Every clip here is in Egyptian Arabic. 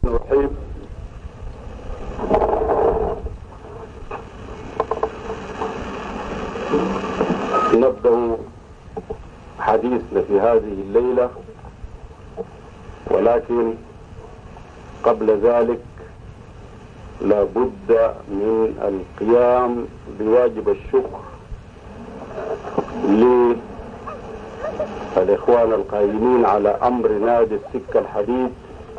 الرحيم نبدأ حديثنا في هذه الليلة ولكن قبل ذلك لا بد من القيام بواجب الشكر للإخوان القائمين على أمر نادي السكة الحديد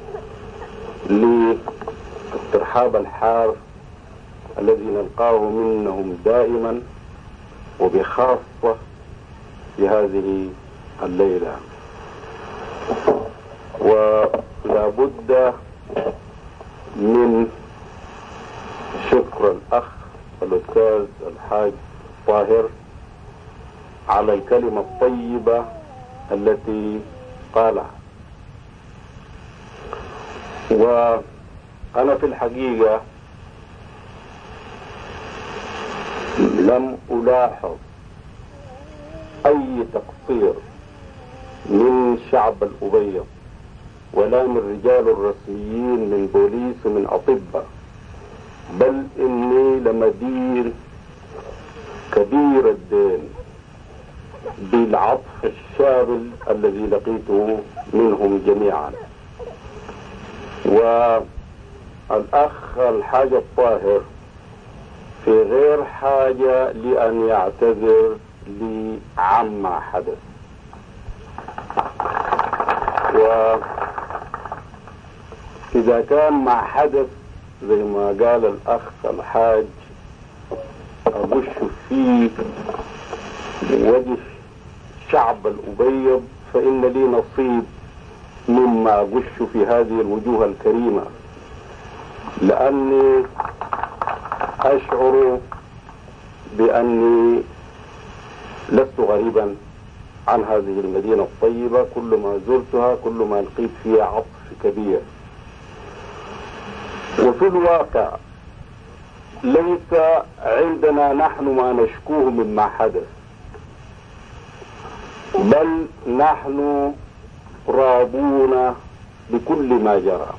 للترحاب الحار الذي نلقاه منهم دائما وبخاصة في هذه الليلة ولا بد من شكر الأخ الأستاذ الحاج طاهر على الكلمة الطيبة التي قالها وأنا في الحقيقة لم ألاحظ أي تقصير من شعب الأبيض ولا من رجال الرسميين من بوليس ومن أطباء بل إني لمدين كبير الدين بالعطف الشامل الذي لقيته منهم جميعا والأخ الحاج الطاهر في غير حاجة لأن يعتذر لي عما حدث وإذا كان ما حدث زي ما قال الأخ الحاج أغش في وجه شعب الأبيض فإن لي نصيب مما أغش في هذه الوجوه الكريمة لأني أشعر بأني لست غريبا عن هذه المدينة الطيبة كل ما زرتها كل ما لقيت فيها عطف كبير وفي الواقع ليس عندنا نحن ما نشكوه مما حدث بل نحن راضون بكل ما جرى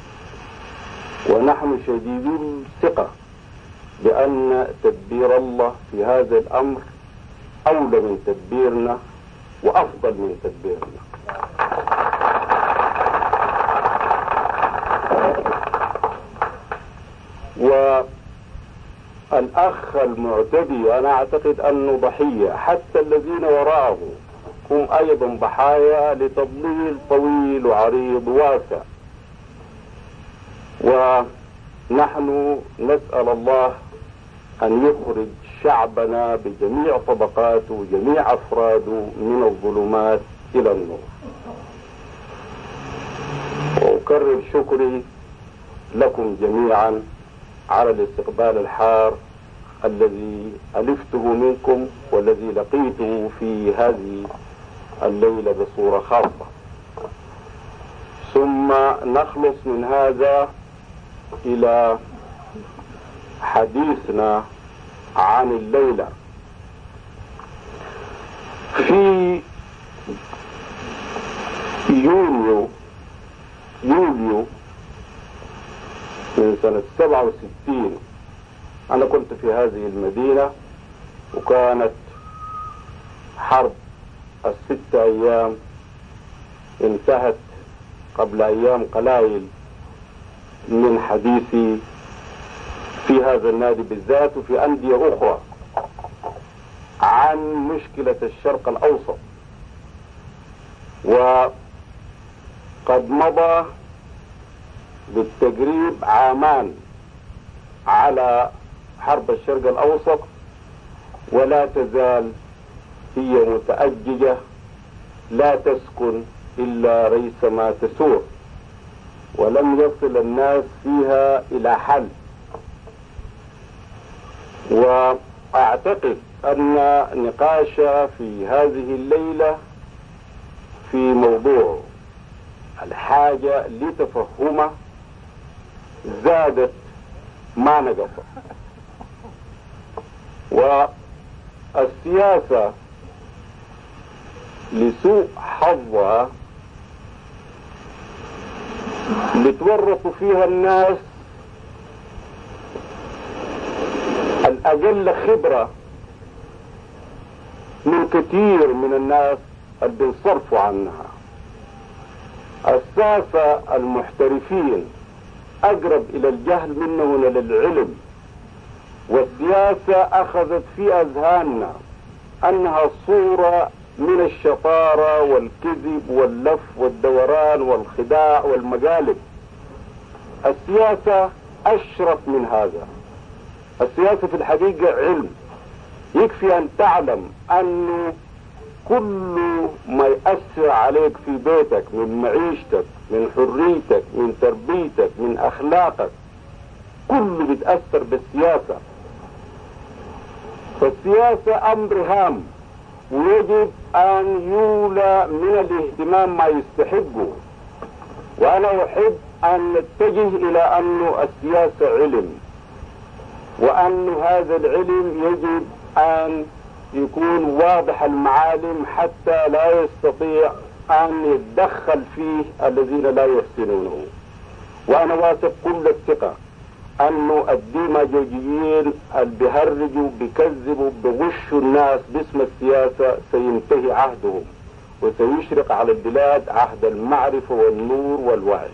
ونحن شديدو الثقة بأن تدبير الله في هذا الأمر أولى من تدبيرنا وأفضل من تدبيرنا والأخ المعتدي أنا أعتقد أنه ضحية حتى الذين وراءه هم أيضا ضحايا لتضليل طويل وعريض واسع ونحن نسأل الله أن يخرج شعبنا بجميع طبقاته وجميع أفراده من الظلمات إلى النور وأكرر شكري لكم جميعا على الاستقبال الحار الذي ألفته منكم والذي لقيته في هذه الليلة بصورة خاصة ثم نخلص من هذا إلى حديثنا عن الليلة في يونيو يوليو من سنة 67 أنا كنت في هذه المدينة وكانت حرب الست أيام انتهت قبل أيام قلائل من حديثي في هذا النادي بالذات وفي أندية أخرى عن مشكلة الشرق الأوسط وقد مضى بالتقريب عامان على حرب الشرق الأوسط ولا تزال هي متأججة لا تسكن إلا ريثما تسور ولم يصل الناس فيها إلى حل وأعتقد أن نقاش في هذه الليلة في موضوع الحاجة لتفهمه زادت ما نقصت والسياسة لسوء حظها بتورطوا فيها الناس الأقل خبرة من كثير من الناس اللي بينصرفوا عنها الساسة المحترفين أقرب إلى الجهل منهم إلى العلم والسياسة أخذت في أذهاننا أنها صورة من الشطارة والكذب واللف والدوران والخداع والمقالب السياسة أشرف من هذا السياسة في الحقيقة علم يكفي أن تعلم أنه كل ما يأثر عليك في بيتك من معيشتك من حريتك من تربيتك من أخلاقك كله بيتأثر بالسياسة فالسياسة أمر هام ويجب أن يولى من الاهتمام ما يستحقه وأنا أحب أن نتجه إلى أن السياسة علم وأن هذا العلم يجب أن يكون واضح المعالم حتى لا يستطيع أن يتدخل فيه الذين لا يحسنونه وأنا واثق كل الثقة أنه الديماجوجيين اللي بيهرجوا بيكذبوا بغشوا الناس باسم السياسة سينتهي عهدهم وسيشرق على البلاد عهد المعرفة والنور والوعي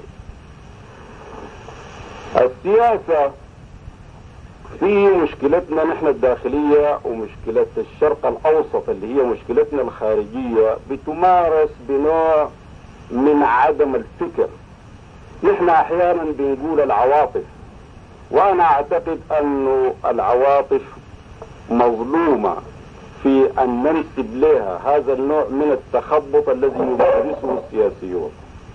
السياسة في مشكلتنا نحن الداخلية ومشكلة الشرق الأوسط اللي هي مشكلتنا الخارجية بتمارس بنوع من عدم الفكر نحن أحيانا بنقول العواطف وأنا أعتقد أن العواطف مظلومة في أن ننسب لها هذا النوع من التخبط الذي يمارسه السياسيون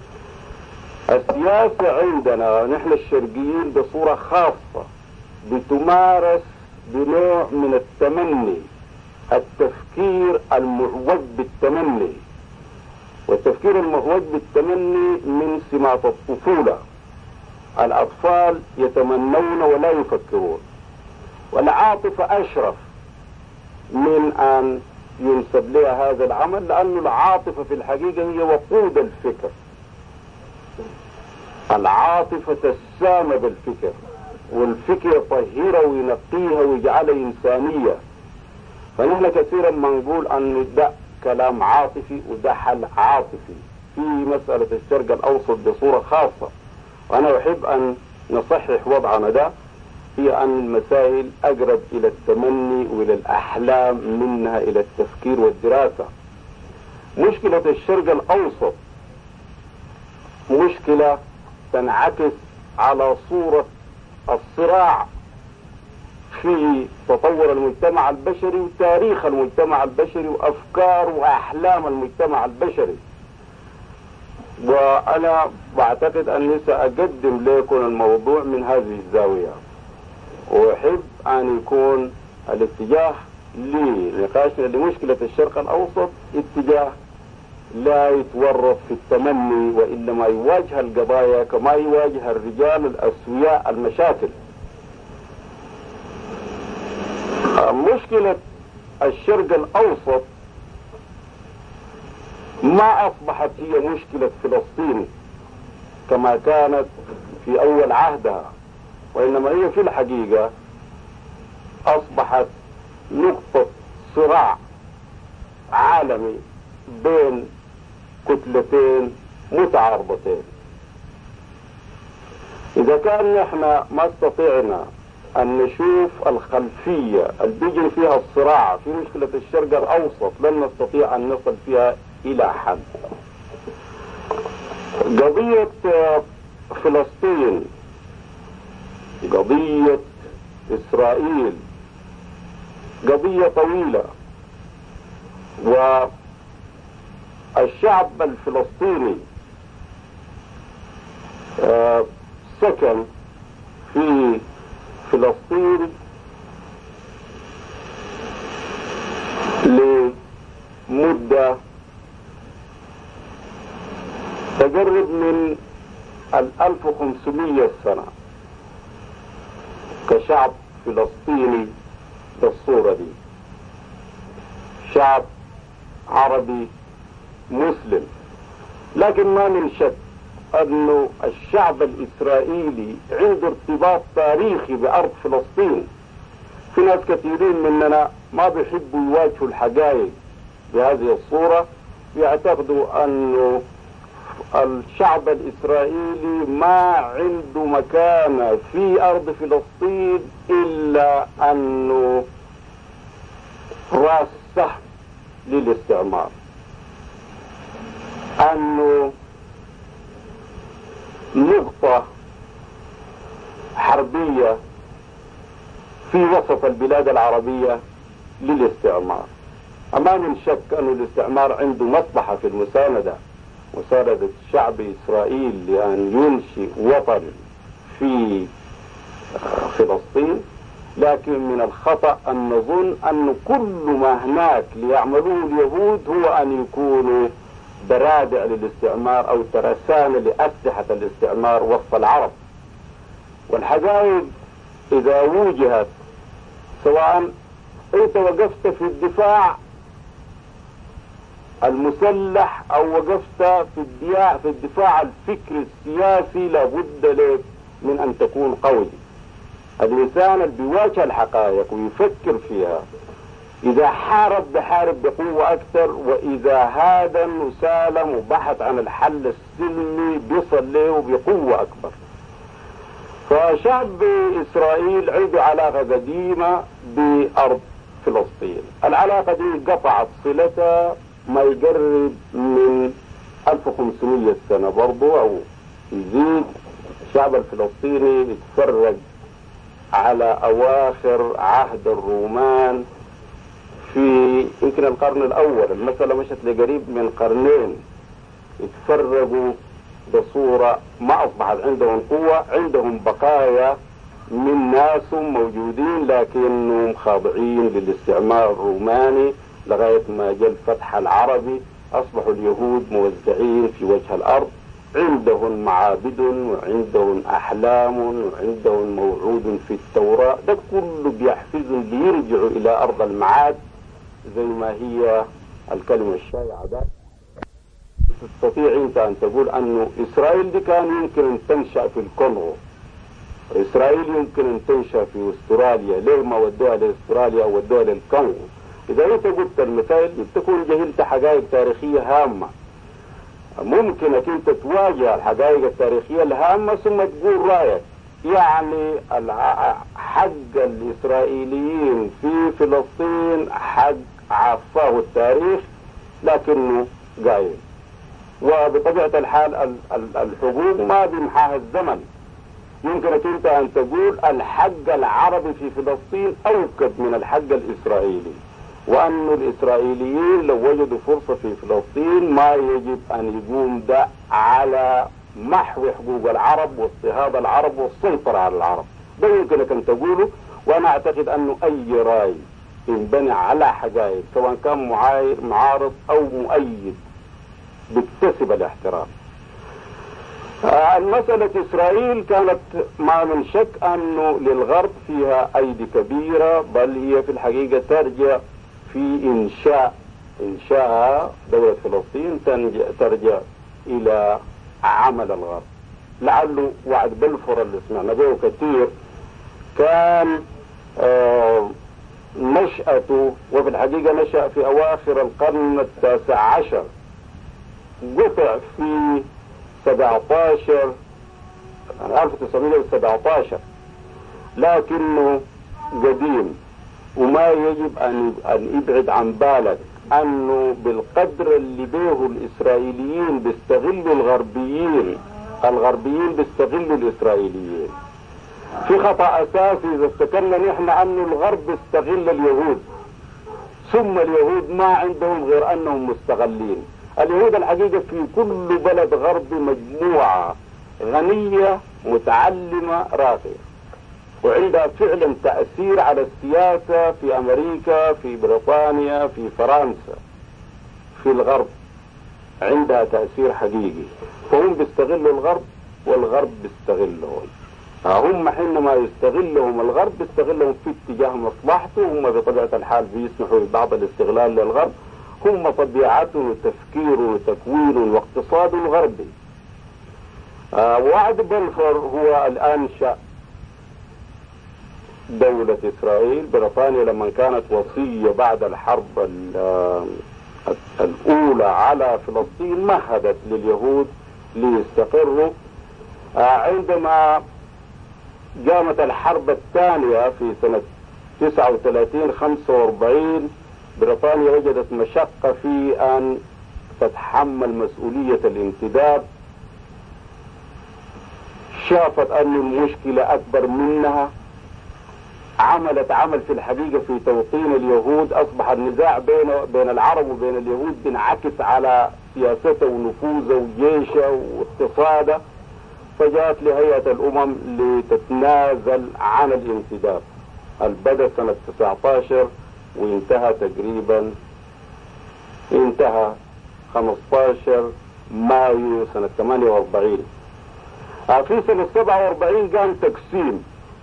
السياسة عندنا نحن الشرقيين بصورة خاصة بتمارس بنوع من التمني التفكير المعوج بالتمني والتفكير المعوج بالتمني من سمات الطفولة الأطفال يتمنون ولا يفكرون والعاطفة أشرف من أن ينسب لها هذا العمل لأن العاطفة في الحقيقة هي وقود الفكر العاطفة تسامى بالفكر والفكر يطهرها وينقيها ويجعلها إنسانية فنحن كثيرا ما نقول أنه ده كلام عاطفي وده حل عاطفي في مسألة الشرق الأوسط بصورة خاصة وأنا أحب أن نصحح وضعنا ده هي أن المسائل أقرب إلى التمني وإلى الأحلام منها إلى التفكير والدراسة مشكلة الشرق الأوسط مشكلة تنعكس على صورة الصراع في تطور المجتمع البشري وتاريخ المجتمع البشري وأفكار وأحلام المجتمع البشري وأنا بعتقد أني سأقدم لكم الموضوع من هذه الزاوية وأحب أن يكون الاتجاه لنقاشنا لمشكلة الشرق الأوسط اتجاه لا يتورط في التمني وإنما يواجه القضايا كما يواجه الرجال الأسوياء المشاكل مشكلة الشرق الأوسط ما أصبحت هي مشكلة فلسطين كما كانت في أول عهدها وإنما هي في الحقيقة أصبحت نقطة صراع عالمي بين كتلتين متعارضتين إذا كان نحن ما استطعنا أن نشوف الخلفية اللي بيجري فيها الصراع في مشكلة الشرق الأوسط لن نستطيع أن نصل فيها إلى حل قضية فلسطين قضية إسرائيل قضية طويلة والشعب الفلسطيني سكن في فلسطين لمدة تقرب من ال 1500 سنة كشعب فلسطيني بالصورة دي شعب عربي مسلم لكن ما من شك أنه الشعب الإسرائيلي عنده ارتباط تاريخي بأرض فلسطين في ناس كثيرين مننا ما بيحبوا يواجهوا الحقائق بهذه الصورة بيعتقدوا أنه الشعب الإسرائيلي ما عنده مكانة في أرض فلسطين إلا أنه راس سهم للاستعمار أنه نقطة حربية في وسط البلاد العربية للاستعمار أما من شك أن الاستعمار عنده مصلحة في المساندة مساندة شعب إسرائيل لأن ينشئ وطن في فلسطين لكن من الخطأ أن نظن أن كل ما هناك ليعملوه اليهود هو أن يكونوا برادع للاستعمار أو ترسانة لأسلحة الاستعمار وسط العرب والحقائق إذا وجهت سواء أنت وقفت في الدفاع المسلح او وقفت في الدفاع في الدفاع الفكري السياسي لابد لك من ان تكون قوي الانسان اللي بيواجه الحقائق ويفكر فيها اذا حارب بحارب بقوة اكثر واذا هادن وسالم وبحث عن الحل السلمي بيصل له بقوة اكبر فشعب اسرائيل عنده علاقة قديمة بارض فلسطين العلاقة دي قطعت صلتها ما يقرب من 1500 سنة برضو او يزيد الشعب الفلسطيني يتفرج على اواخر عهد الرومان في يمكن القرن الاول المسألة مشت لقريب من قرنين يتفرقوا بصورة ما اصبحت عندهم قوة عندهم بقايا من ناس موجودين لكنهم خاضعين للاستعمار الروماني لغاية ما جاء الفتح العربي أصبحوا اليهود موزعين في وجه الأرض عندهم معابد وعندهم أحلام وعندهم موعود في التوراة ده كله بيحفزهم ليرجعوا إلى أرض المعاد زي ما هي الكلمة الشائعة ده تستطيع أنت أن تقول أنه إسرائيل دي كان يمكن أن تنشأ في الكونغو إسرائيل يمكن أن تنشأ في أستراليا ليه ما ودوها لأستراليا أو ودوها للكونغو إذا أنت قلت المثال تكون جهلت حقائق تاريخية هامة ممكنك أنت تواجه الحقائق التاريخية الهامة ثم تقول رأيك يعني حق الإسرائيليين في فلسطين حق عفاه التاريخ لكنه قايم وبطبيعة الحال الحقوق ما بمحاها الزمن يمكنك انت ان تقول الحق العربي في فلسطين اوكد من الحق الاسرائيلي وأن الإسرائيليين لو وجدوا فرصة في فلسطين ما يجب أن يقوم ده على محو حقوق العرب واضطهاد العرب والسيطرة على العرب ده يمكنك أن تقوله وأنا أعتقد أنه أي رأي ينبني على حقائق سواء كان معارض أو مؤيد بيكتسب الاحترام المسألة إسرائيل كانت ما من شك أنه للغرب فيها أيدي كبيرة بل هي في الحقيقة ترجع في إنشاء إنشاء دولة فلسطين ترجع إلى عمل الغرب لعله وعد بلفور اللي سمعنا به كثير كان آه نشأته وفي الحقيقة نشأ في أواخر القرن التاسع عشر قطع في 17 1917 لكنه قديم وما يجب ان ان يبعد عن بالك انه بالقدر اللي به الاسرائيليين بيستغلوا الغربيين الغربيين بيستغلوا الاسرائيليين في خطا اساسي اذا افتكرنا نحن انه الغرب بيستغل اليهود ثم اليهود ما عندهم غير انهم مستغلين اليهود الحقيقه في كل بلد غربي مجموعه غنيه متعلمه راقيه وعندها فعلا تأثير على السياسة في أمريكا في بريطانيا في فرنسا في الغرب عندها تأثير حقيقي فهم بيستغلوا الغرب والغرب بيستغلهم هم حينما يستغلهم الغرب بيستغلهم في اتجاه مصلحته هم بطبيعة الحال بيسمحوا ببعض الاستغلال للغرب هم طبيعته وتفكيره وتكوينه واقتصاده الغربي آه وعد بلفور هو الآن شأ دولة إسرائيل بريطانيا لما كانت وصية بعد الحرب الأولى على فلسطين مهدت لليهود ليستقروا آه، عندما قامت الحرب الثانية في سنة 39 45 بريطانيا وجدت مشقة في أن تتحمل مسؤولية الانتداب شافت أن المشكلة أكبر منها عملت عمل في الحقيقة في توطين اليهود أصبح النزاع بين بين العرب وبين اليهود بينعكس على سياسته ونفوذه وجيشه واقتصاده فجاءت لهيئة الأمم لتتنازل عن الانتداب البدء سنة 19 وانتهى تقريبا انتهى 15 مايو سنة 48 آه، في سنة 47 كان تقسيم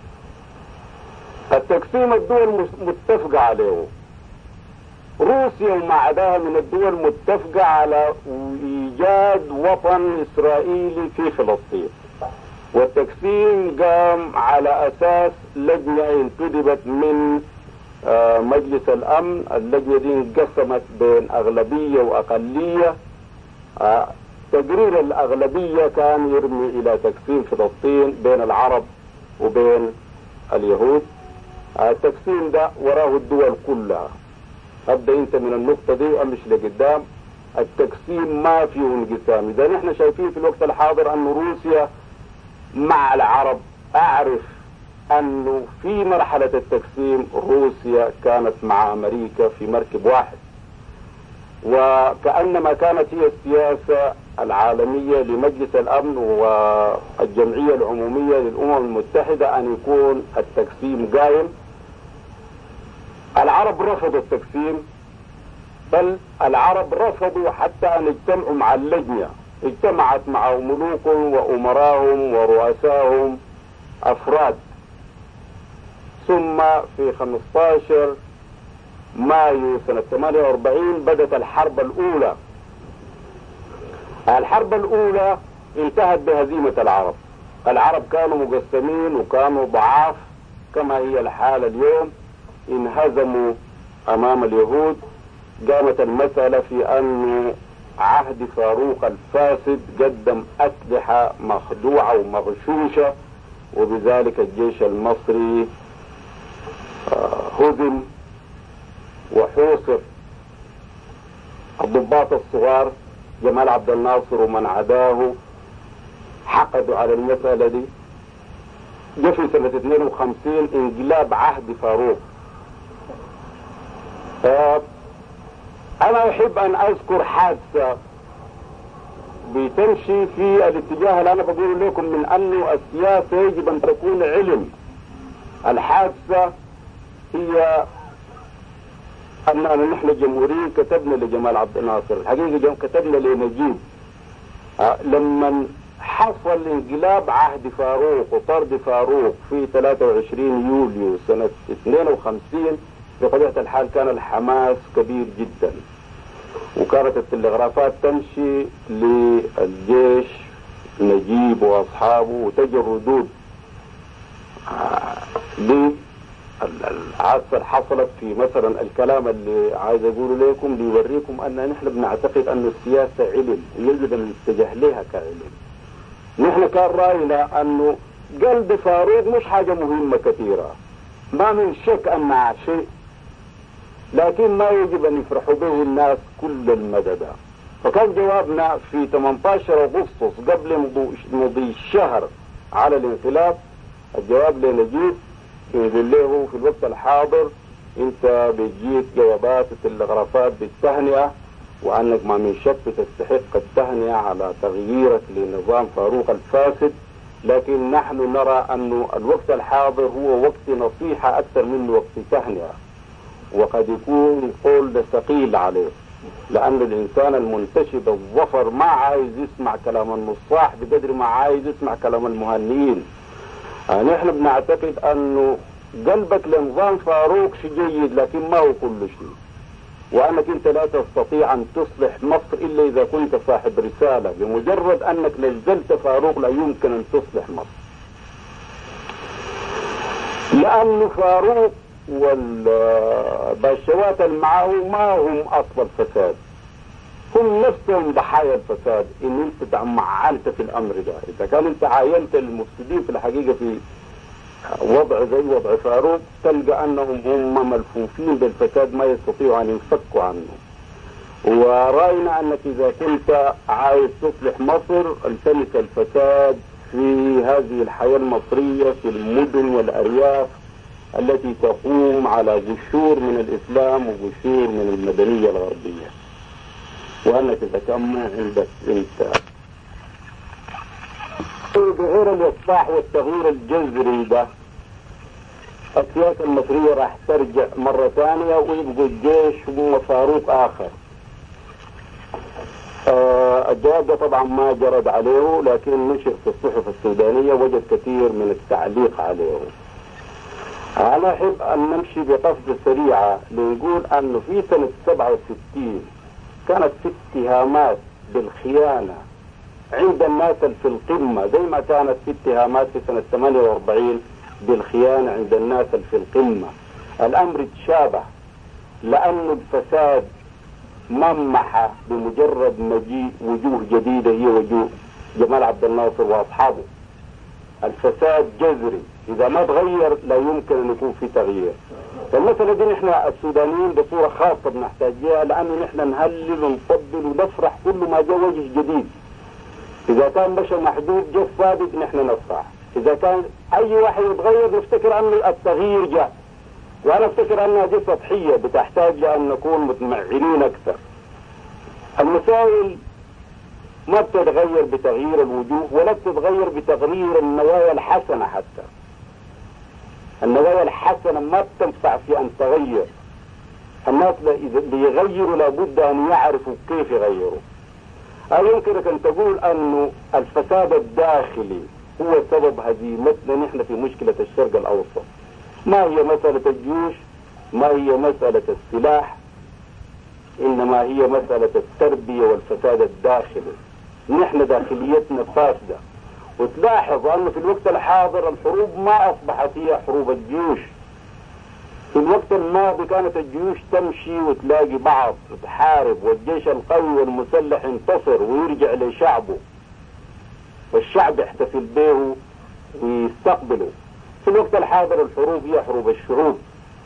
التقسيم الدول متفقة عليه روسيا وما عداها من الدول متفقة على إيجاد وطن إسرائيلي في فلسطين والتقسيم قام على أساس لجنة انتدبت من آه، مجلس الأمن اللجنة دي انقسمت بين أغلبية وأقلية آه، تقرير الأغلبية كان يرمي إلى تقسيم فلسطين بين العرب وبين اليهود التقسيم ده وراه الدول كلها ابدا انت من النقطه دي وامش لقدام التقسيم ما فيه انقسام اذا نحن شايفين في الوقت الحاضر انه روسيا مع العرب اعرف انه في مرحله التقسيم روسيا كانت مع امريكا في مركب واحد وكانما كانت هي السياسه العالمية لمجلس الأمن والجمعية العمومية للأمم المتحدة أن يكون التقسيم قائم العرب رفضوا التقسيم بل العرب رفضوا حتى أن يجتمعوا مع اللجنة اجتمعت مع ملوكهم وأمراهم ورؤساهم أفراد ثم في 15 مايو سنة 48 بدأت الحرب الأولى الحرب الأولى انتهت بهزيمة العرب العرب كانوا مقسمين وكانوا ضعاف كما هي الحالة اليوم انهزموا أمام اليهود قامت المسألة في أن عهد فاروق الفاسد قدم أسلحة مخدوعة ومغشوشة وبذلك الجيش المصري آه، هزم وحوصر الضباط الصغار جمال عبد الناصر ومن عداه حقدوا على المسألة دي جه في سنة 52 انقلاب عهد فاروق أنا أحب أن أذكر حادثة بتمشي في الاتجاه اللي أنا بقول لكم من أنه السياسة يجب أن تكون علم الحادثة هي أننا نحن جمهوريين كتبنا لجمال عبد الناصر الحقيقة كتبنا لنجيب آه، لما حصل انقلاب عهد فاروق وطرد فاروق في 23 يوليو سنة 52 بطبيعة الحال كان الحماس كبير جدا وكانت التلغرافات تمشي للجيش نجيب واصحابه وتجي الردود آه، العاصفة حصلت في مثلا الكلام اللي عايز اقوله لكم بيوريكم ان نحن بنعتقد ان السياسة علم يجب ان نتجه لها كعلم نحن كان راينا انه قلب فاروق مش حاجة مهمة كثيرة ما من شك ان شيء لكن ما يجب ان يفرحوا به الناس كل المدى ده فكان جوابنا في 18 اغسطس قبل مضي الشهر على الانقلاب الجواب لنجيب يقول له في الوقت الحاضر انت بتجيك جوابات التلغرافات بالتهنئه وانك ما من شك تستحق التهنئه على تغييرك لنظام فاروق الفاسد لكن نحن نرى أن الوقت الحاضر هو وقت نصيحة أكثر منه وقت تهنئة وقد يكون قول ثقيل عليه لأن الإنسان المنتشد الظفر ما عايز يسمع كلام النصاح بقدر ما عايز يسمع كلام المهنيين آه، نحن بنعتقد انه قلبك لنظام فاروق شيء جيد لكن ما هو كل شيء وأنك أنت لا تستطيع أن تصلح مصر إلا إذا كنت صاحب رسالة بمجرد أنك نزلت فاروق لا يمكن أن تصلح مصر لأن فاروق والباشوات اللي معه ما هم أصل الفساد هم نفسهم ضحايا الفساد ان انت تعمعلت في الامر ده اذا كان انت عاينت المفسدين في الحقيقه في وضع زي وضع فاروق تلقى انهم هم ملفوفين بالفساد ما يستطيعوا ان ينفكوا عنه وراينا انك اذا كنت عايز تصلح مصر التمس الفساد في هذه الحياه المصريه في المدن والارياف التي تقوم على قشور من الاسلام وقشور من المدنيه الغربيه وانك اذا كان ما عندك انت ظهور الاصلاح والتغيير الجذري ده السياسة المصرية راح ترجع مرة ثانية ويبقوا الجيش هو فاروق آخر آه الجواب ده طبعا ما جرد عليه لكن نشر في الصحف السودانية وجد كثير من التعليق عليه أنا أحب أن نمشي بقفزة سريعة لنقول أنه في سنة 67 كانت في اتهامات بالخيانة عند الناس في القمة زي ما كانت في اتهامات في سنة 48 بالخيانة عند الناس في القمة الأمر تشابه لأن الفساد ممح بمجرد مجيء وجوه جديدة هي وجوه جمال عبد الناصر وأصحابه الفساد جذري إذا ما تغير لا يمكن أن يكون في تغيير فالمسألة دي نحن السودانيين بصورة خاصة بنحتاجها لأنه نحن نهلل ونفضل ونفرح كل ما جاء وجه جديد إذا كان بشر محدود جه صادق نحن نفرح إذا كان أي واحد يتغير نفتكر أن التغيير جاء وأنا أفتكر أنها دي سطحية بتحتاج لأن نكون متمعنين أكثر المسائل ما بتتغير بتغيير الوجوه ولا بتتغير بتغيير النوايا الحسنة حتى النوايا الحسنة ما بتنفع في أن تغير الناس اللي يغيروا لابد أن يعرفوا كيف يغيروا هل يمكنك أن تقول أنه الفساد الداخلي هو سبب هزيمتنا نحن في مشكلة الشرق الأوسط ما هي مسألة الجيوش ما هي مسألة السلاح إنما هي مسألة التربية والفساد الداخلي نحن داخليتنا فاسدة وتلاحظ أنه في الوقت الحاضر الحروب ما أصبحت هي حروب الجيوش في الوقت الماضي كانت الجيوش تمشي وتلاقي بعض تحارب والجيش القوي والمسلح ينتصر ويرجع لشعبه والشعب يحتفل به ويستقبله في الوقت الحاضر الحروب هي حروب الشعوب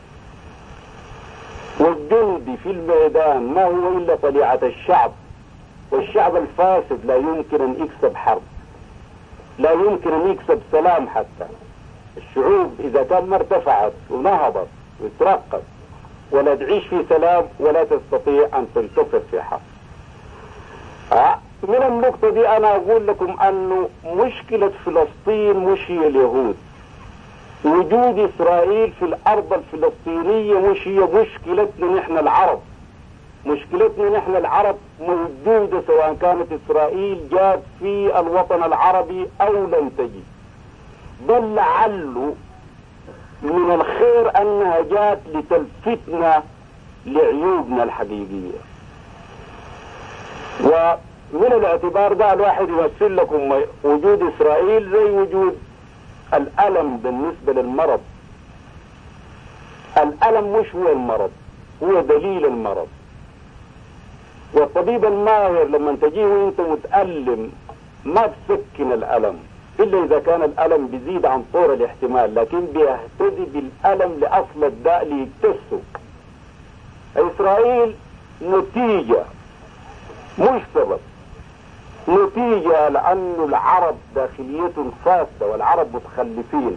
والجندي في الميدان ما هو إلا طليعة الشعب والشعب الفاسد لا يمكن أن يكسب حرب لا يمكن أن يكسب سلام حتى الشعوب إذا كان ما ارتفعت ونهضت وترقت ولا تعيش في سلام ولا تستطيع أن تنتصر في حرب آه، من النقطة دي أنا أقول لكم أنه مشكلة فلسطين مش هي اليهود وجود إسرائيل في الأرض الفلسطينية مش هي مشكلتنا نحن العرب مشكلتنا نحن العرب موجودة سواء كانت إسرائيل جات في الوطن العربي أو لم تجي بل لعله من الخير أنها جات لتلفتنا لعيوبنا الحقيقية ومن الاعتبار ده الواحد يمثل لكم وجود إسرائيل زي وجود الألم بالنسبة للمرض الألم مش هو المرض هو دليل المرض والطبيب الماهر لما تجيه وانت متألم ما تسكن الألم إلا إذا كان الألم بيزيد عن طور الاحتمال لكن بيهتدي بالألم لأصل الداء ليكتسه إسرائيل نتيجة مش سبب نتيجة لأن العرب داخليتهم فاسدة والعرب متخلفين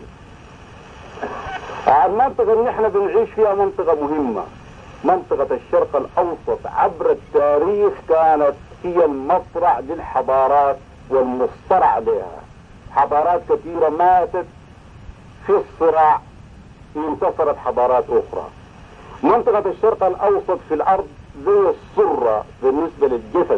المنطقة اللي احنا بنعيش فيها منطقة مهمة منطقة الشرق الأوسط عبر التاريخ كانت هي المصرع للحضارات والمصطرع لها حضارات كثيرة ماتت في الصراع انتصرت حضارات أخرى منطقة الشرق الأوسط في الأرض زي الصرة بالنسبة للجسد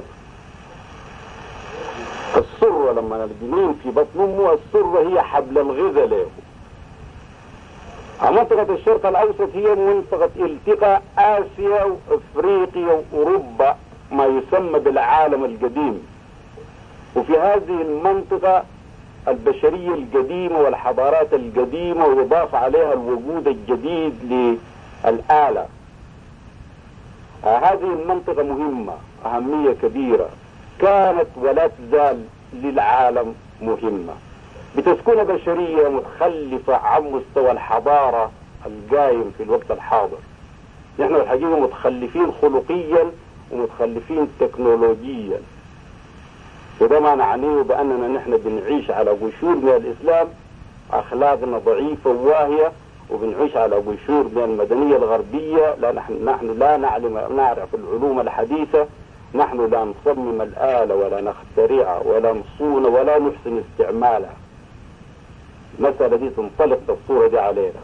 السرة لما الجنين في بطن امه السرة هي حبل الغذاء له منطقة الشرق الأوسط هي منطقة التقاء آسيا وأفريقيا وأوروبا ما يسمى بالعالم القديم وفي هذه المنطقة البشرية القديمة والحضارات القديمة ويضاف عليها الوجود الجديد للآلة آه، هذه المنطقة مهمة أهمية كبيرة كانت ولا تزال للعالم مهمة بتسكن بشرية متخلفة عن مستوى الحضارة القايم في الوقت الحاضر نحن الحقيقة متخلفين خلقيا ومتخلفين تكنولوجيا وده ما نعنيه بأننا نحن بنعيش على قشور من الإسلام أخلاقنا ضعيفة وواهية وبنعيش على قشور من المدنية الغربية لا نحن, نحن لا نعلم نعرف العلوم الحديثة نحن لا نصمم الآلة ولا نخترعها ولا نصون ولا نحسن استعمالها المسألة دي تنطلق بالصورة دي علينا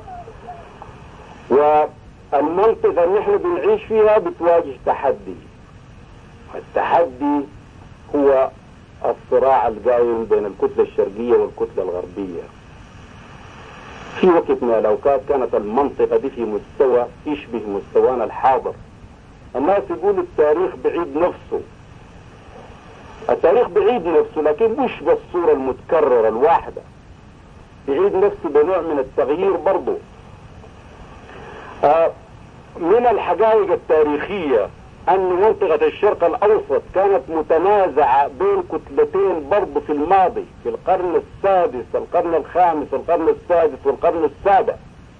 والمنطقة اللي احنا بنعيش فيها بتواجه تحدي التحدي هو الصراع القائم بين الكتلة الشرقية والكتلة الغربية في وقت من الأوقات كانت المنطقة دي في مستوى يشبه مستوانا الحاضر الناس يقولوا التاريخ بعيد نفسه التاريخ بعيد نفسه لكن مش بالصورة المتكررة الواحدة يعيد نفسه بنوع من التغيير برضه آه من الحقائق التاريخية أن منطقة الشرق الأوسط كانت متنازعة بين كتلتين برضه في الماضي في القرن السادس القرن الخامس القرن السادس والقرن السابع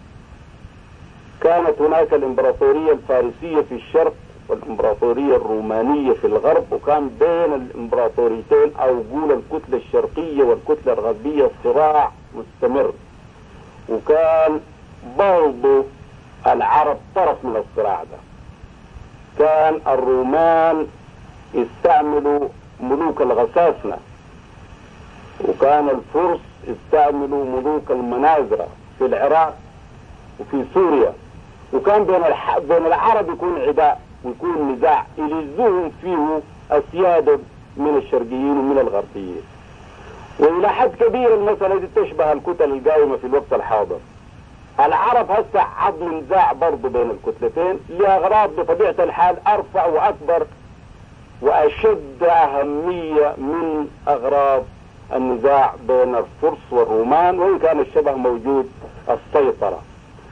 كانت هناك الإمبراطورية الفارسية في الشرق والإمبراطورية الرومانية في الغرب وكان بين الإمبراطوريتين أو قول الكتلة الشرقية والكتلة الغربية صراع مستمر وكان برضه العرب طرف من الصراع ده كان الرومان استعملوا ملوك الغساسنة وكان الفرس استعملوا ملوك المنازرة في العراق وفي سوريا وكان بين الح... بين العرب يكون عداء ويكون نزاع يلزوهم فيه السيادة من الشرقيين ومن الغربيين والى حد كبير المسألة دي تشبه الكتل القائمة في الوقت الحاضر العرب هسه عظم نزاع برضه بين الكتلتين لأغراض بطبيعة الحال أرفع وأكبر وأشد أهمية من أغراض النزاع بين الفرس والرومان وإن كان الشبه موجود السيطرة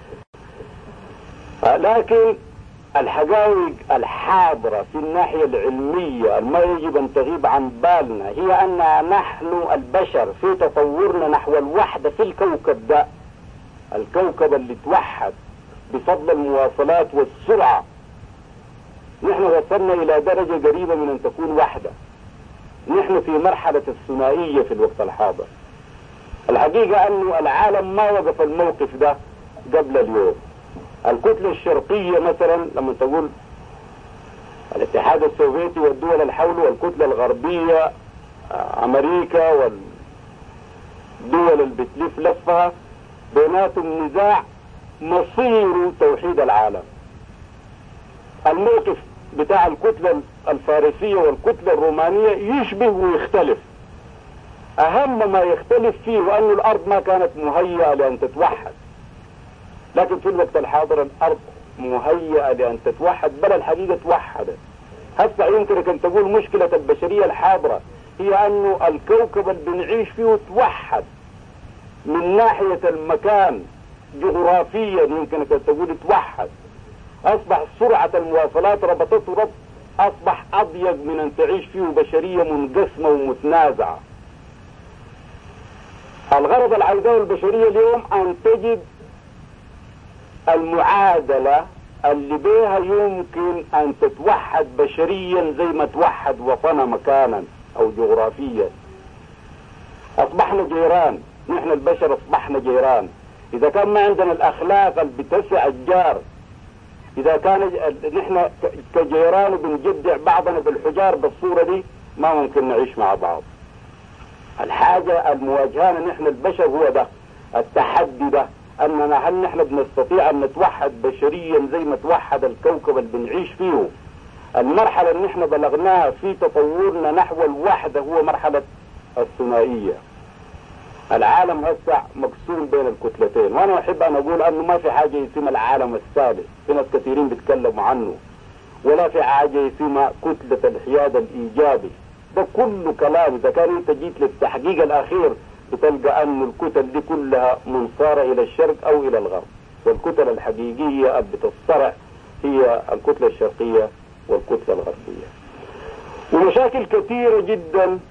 لكن الحقائق الحاضرة في الناحية العلمية ما يجب أن تغيب عن بالنا هي أن نحن البشر في تطورنا نحو الوحدة في الكوكب ده الكوكب اللي توحد بفضل المواصلات والسرعة نحن وصلنا إلى درجة قريبة من أن تكون وحدة نحن في مرحلة الثنائية في الوقت الحاضر الحقيقة أن العالم ما وقف الموقف ده قبل اليوم الكتلة الشرقية مثلا لما تقول الاتحاد السوفيتي والدول الحول والكتلة الغربية آه، أمريكا والدول اللي بتلف لفها بيناتهم نزاع مصير توحيد العالم الموقف بتاع الكتلة الفارسية والكتلة الرومانية يشبه ويختلف أهم ما يختلف فيه وأن الأرض ما كانت مهيئة لأن تتوحد لكن في الوقت الحاضر الأرض مهيئة لأن تتوحد بل الحقيقة توحدت هسه يمكنك أن تقول مشكلة البشرية الحاضرة هي أنه الكوكب اللي بنعيش فيه توحد من ناحية المكان جغرافيا يمكنك أن تقول توحد أصبح سرعة المواصلات ربطته ربط أصبح أضيق من أن تعيش فيه بشرية منقسمة ومتنازعة الغرض العايزاه البشرية اليوم أن تجد المعادلة اللي بيها يمكن أن تتوحد بشريا زي ما توحد وطنها مكانا أو جغرافيا أصبحنا جيران نحن البشر أصبحنا جيران إذا كان ما عندنا الأخلاق اللي بتسع الجار إذا كان نحن كجيران وبنجدع بعضنا بالحجار بالصورة دي ما ممكن نعيش مع بعض الحاجة المواجهة نحن البشر هو ده التحدي ده اننا هل نحن بنستطيع ان نتوحد بشريا زي ما توحد الكوكب اللي بنعيش فيه المرحلة اللي نحن بلغناها في تطورنا نحو الوحدة هو مرحلة الثنائية العالم هسه مقسوم بين الكتلتين وانا احب ان اقول انه ما في حاجه يسمى العالم الثالث في ناس كثيرين بيتكلموا عنه ولا في حاجه يسمى كتله الحياد الايجابي ده كله كلام اذا كان انت جيت للتحقيق الاخير بتلقى ان الكتل دي كلها منصاره الى الشرق او الى الغرب والكتل الحقيقيه اللي بتصطرع هي الكتله الشرقيه والكتله الغربيه ومشاكل كثيره جدا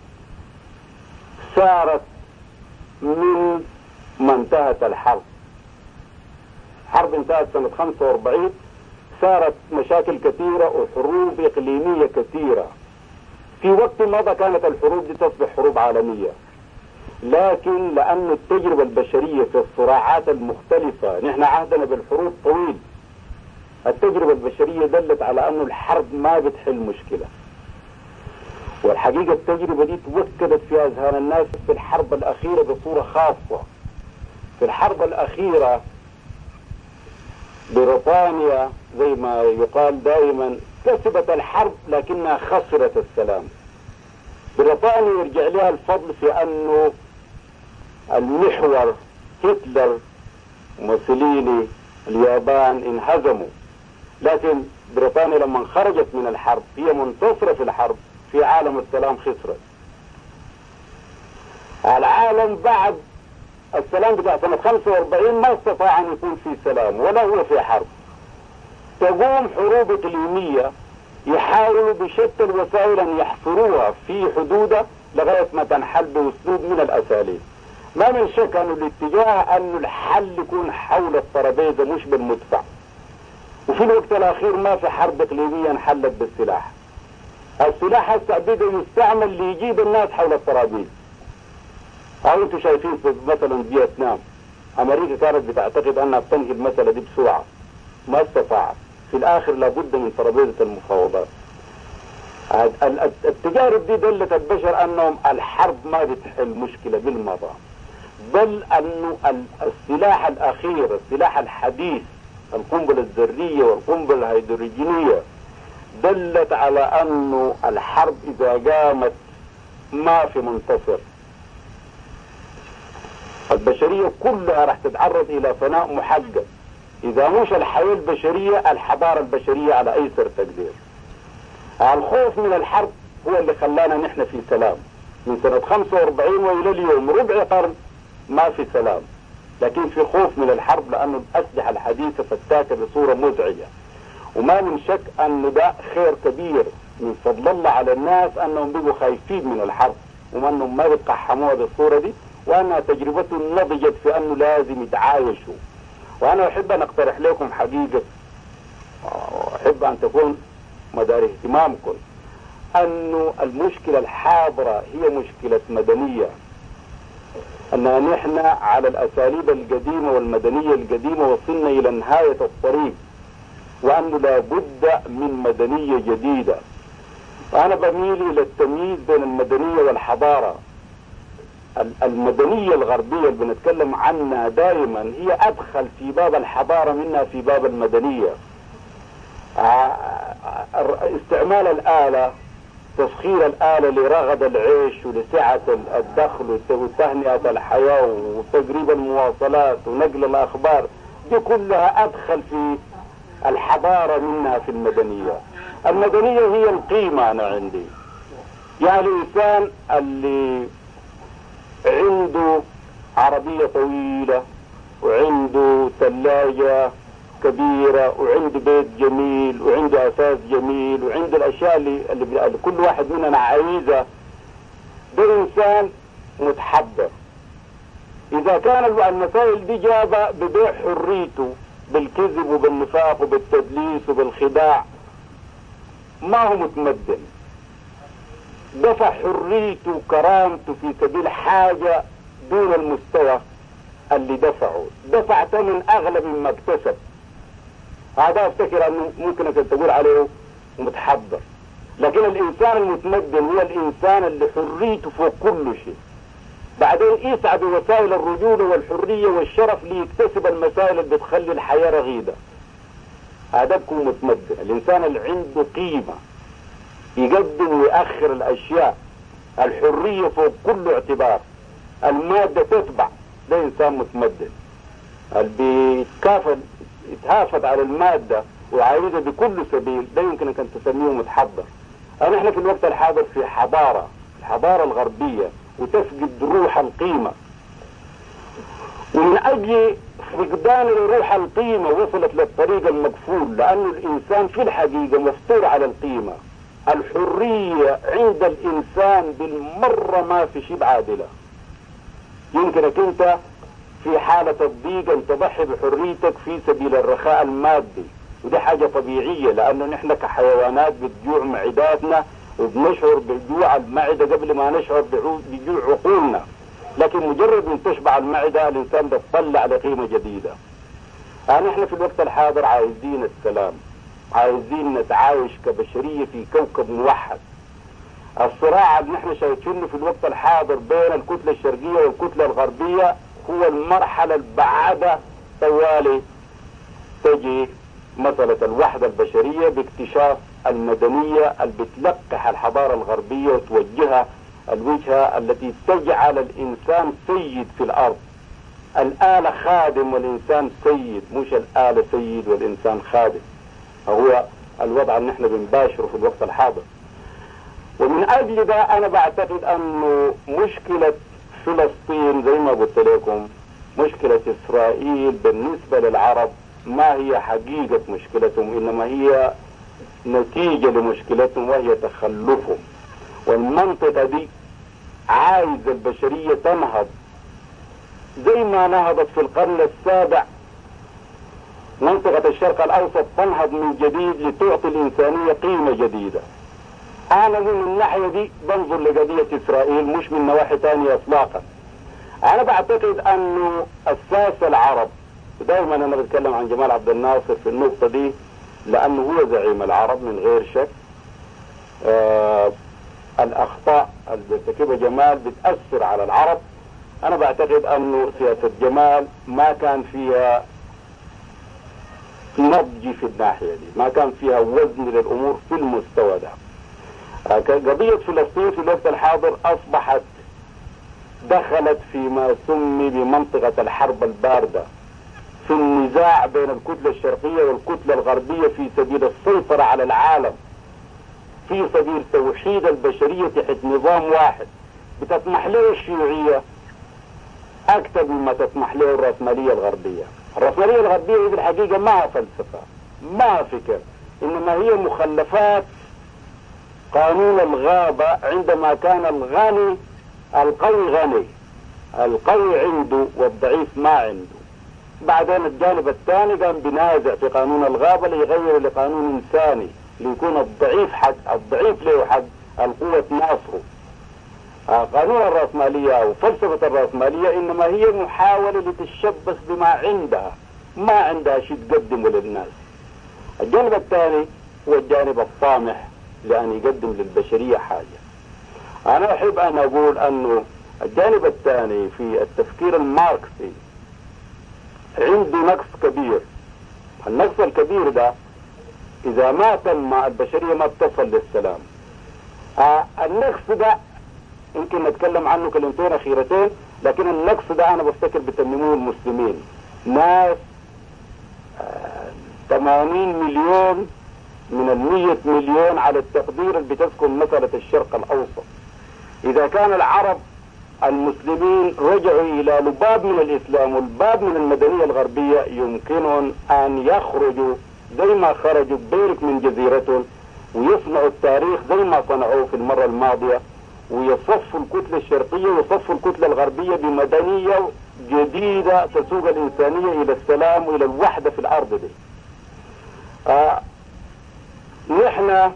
صارت من ما انتهت الحرب حرب انتهت سنة 45 صارت مشاكل كثيرة وحروب إقليمية كثيرة في وقت مضى كانت الحروب دي تصبح حروب عالمية لكن لأن التجربة البشرية في الصراعات المختلفة نحن عهدنا بالحروب طويل التجربة البشرية دلت على أن الحرب ما بتحل مشكلة والحقيقة التجربة دي توكدت في أذهان الناس في الحرب الأخيرة بصورة خاصة في الحرب الأخيرة بريطانيا زي ما يقال دائما كسبت الحرب لكنها خسرت السلام بريطانيا يرجع لها الفضل في أنه المحور هتلر موسوليني اليابان انهزموا لكن بريطانيا لما خرجت من الحرب هي منتصرة في الحرب في عالم السلام خسرت العالم بعد السلام بتاع سنة 45 ما استطاع أن يكون في سلام ولا هو في حرب تقوم حروب إقليمية يحاولوا بشتى الوسائل أن يحصروها في حدودها لغاية ما تنحل بأسلوب من الأساليب ما من شك أن الاتجاه أن الحل يكون حول الترابيزة مش بالمدفع وفي الوقت الأخير ما في حرب إقليمية انحلت بالسلاح السلاح هسه بدا يستعمل ليجيب الناس حول الترابيز او انتم شايفين في مثلا فيتنام امريكا كانت بتعتقد انها بتنهي المساله دي بسرعه ما استطاعت في الاخر لابد من ترابيزه المفاوضات التجارب دي دلت البشر انهم الحرب ما بتحل مشكله بالمرة بل انه السلاح الاخير السلاح الحديث القنبله الذريه والقنبله الهيدروجينيه دلت على انه الحرب اذا قامت ما في منتصر البشرية كلها راح تتعرض الى فناء محقق اذا مش الحياة البشرية الحضارة البشرية على ايسر تقدير الخوف من الحرب هو اللي خلانا نحن في سلام من سنة 45 والى اليوم ربع قرن ما في سلام لكن في خوف من الحرب لانه الاسلحة الحديثة فتاكة بصورة مزعجة وما من شك أن ده خير كبير من فضل الله على الناس أنهم بقوا خايفين من الحرب وما أنهم ما بيتقحموها بالصورة دي وأنها تجربتهم نضجت في أنه لازم يتعايشوا وأنا أحب أن أقترح لكم حقيقة أحب أن تكون مدار اهتمامكم أنه المشكلة الحاضرة هي مشكلة مدنية أننا نحن على الأساليب القديمة والمدنية القديمة وصلنا إلى نهاية الطريق وأنه لابد من مدنية جديدة وأنا بميل إلى التمييز بين المدنية والحضارة المدنية الغربية اللي بنتكلم عنها دائما هي أدخل في باب الحضارة منها في باب المدنية استعمال الآلة تسخير الآلة لرغد العيش ولسعة الدخل وتهنئة الحياة وتقريب المواصلات ونقل الأخبار دي كلها أدخل في الحضارة منها في المدنية المدنية هي القيمة أنا عندي يعني الإنسان اللي عنده عربية طويلة وعنده ثلاجة كبيرة وعنده بيت جميل وعنده أساس جميل وعنده الأشياء اللي, اللي كل واحد مننا عايزة ده إنسان متحضر إذا كان المسائل دي جابة ببيع حريته بالكذب وبالنفاق وبالتدليس وبالخداع ما هو متمدن دفع حريته وكرامته في سبيل حاجة دون المستوى اللي دفعه دفع ثمن اغلى مما اكتسب هذا افتكر انه ممكن انك تقول عليه متحضر لكن الانسان المتمدن هو الانسان اللي حريته فوق كل شيء بعدين يسعى بوسائل الرجولة والحرية والشرف ليكتسب المسائل اللي بتخلي الحياة رغيدة هذا بكون متمدن الإنسان اللي عنده قيمة يقدم ويأخر الأشياء الحرية فوق كل اعتبار المادة تتبع ده إنسان متمدن اللي بيتكافل يتهافت على المادة وعايزها بكل سبيل ده يمكن أن تسميه متحضر أنا إحنا في الوقت الحاضر في حضارة الحضارة الغربية وتفقد روح القيمة ومن أجل فقدان روح القيمة وصلت للطريق المقفول لأن الإنسان في الحقيقة مفطور على القيمة الحرية عند الإنسان بالمرة ما في شيء عادلة يمكنك أنت في حالة الضيق أن تضحي بحريتك في سبيل الرخاء المادي ودي حاجة طبيعية لأنه نحن كحيوانات بتجوع معداتنا وبنشعر بجوع المعدة قبل ما نشعر بجوع عقولنا لكن مجرد من تشبع المعدة الإنسان بيطلع لقيمة جديدة يعني احنا في الوقت الحاضر عايزين السلام عايزين نتعايش كبشرية في كوكب موحد الصراع اللي نحن شايفينه في الوقت الحاضر بين الكتلة الشرقية والكتلة الغربية هو المرحلة البعدة طوالي تجي مسألة الوحدة البشرية باكتشاف المدنية اللي بتلقح الحضارة الغربية وتوجهها الوجهة التي تجعل الإنسان سيد في الأرض الآلة خادم والإنسان سيد مش الآلة سيد والإنسان خادم هو الوضع اللي نحن بنباشره في الوقت الحاضر ومن أجل ده أنا بعتقد أنه مشكلة فلسطين زي ما قلت لكم مشكلة إسرائيل بالنسبة للعرب ما هي حقيقة مشكلتهم إنما هي نتيجة لمشكلتهم وهي تخلفهم والمنطقة دي عايز البشرية تنهض زي ما نهضت في القرن السابع منطقة الشرق الأوسط تنهض من جديد لتعطي الإنسانية قيمة جديدة أنا من الناحية دي بنظر لقضية إسرائيل مش من نواحي ثانية إطلاقا أنا بعتقد أنه الساسة العرب دائما أنا بتكلم عن جمال عبد الناصر في النقطة دي لأنه هو زعيم العرب من غير شك آه الأخطاء اللي بيرتكبها جمال بتأثر على العرب أنا بعتقد أنه سياسة جمال ما كان فيها نضج في الناحية دي ما كان فيها وزن للأمور في المستوى ده قضية فلسطين في الوقت الحاضر أصبحت دخلت فيما سمي بمنطقة الحرب الباردة في النزاع بين الكتلة الشرقية والكتلة الغربية في سبيل السيطرة على العالم في سبيل توحيد البشرية تحت نظام واحد بتسمح له الشيوعية أكثر مما تسمح له الرأسمالية الغربية الرأسمالية الغربية في الحقيقة ما فلسفة ما فكر إنما هي مخلفات قانون الغابة عندما كان الغني القوي غني القوي عنده والضعيف ما عنده بعدين الجانب الثاني قام بنازع في قانون الغابة ليغير لقانون إنساني ليكون الضعيف حق الضعيف له حق القوة ناصره آه قانون الرأسمالية أو فلسفة الرأسمالية إنما هي محاولة لتتشبث بما عندها ما عندها شيء تقدمه للناس الجانب الثاني هو الجانب الطامح لأن يقدم للبشرية حاجة أنا أحب أن أقول أنه الجانب الثاني في التفكير الماركسي عنده نقص كبير النقص الكبير ده إذا ما تم البشرية ما بتصل للسلام آه النقص ده يمكن نتكلم عنه كلمتين أخيرتين لكن النقص ده أنا بفتكر بتمموه المسلمين ناس آه 80 مليون من المية مليون على التقدير اللي بتسكن مسألة الشرق الأوسط إذا كان العرب المسلمين رجعوا إلى لباب من الإسلام والباب من المدنية الغربية يمكنهم أن يخرجوا زي ما خرجوا بيرك من جزيرتهم ويصنعوا التاريخ زي ما صنعوه في المرة الماضية ويصفوا الكتلة الشرقية ويصفوا الكتلة الغربية بمدنية جديدة تسوق الإنسانية إلى السلام وإلى الوحدة في الأرض دي آه نحن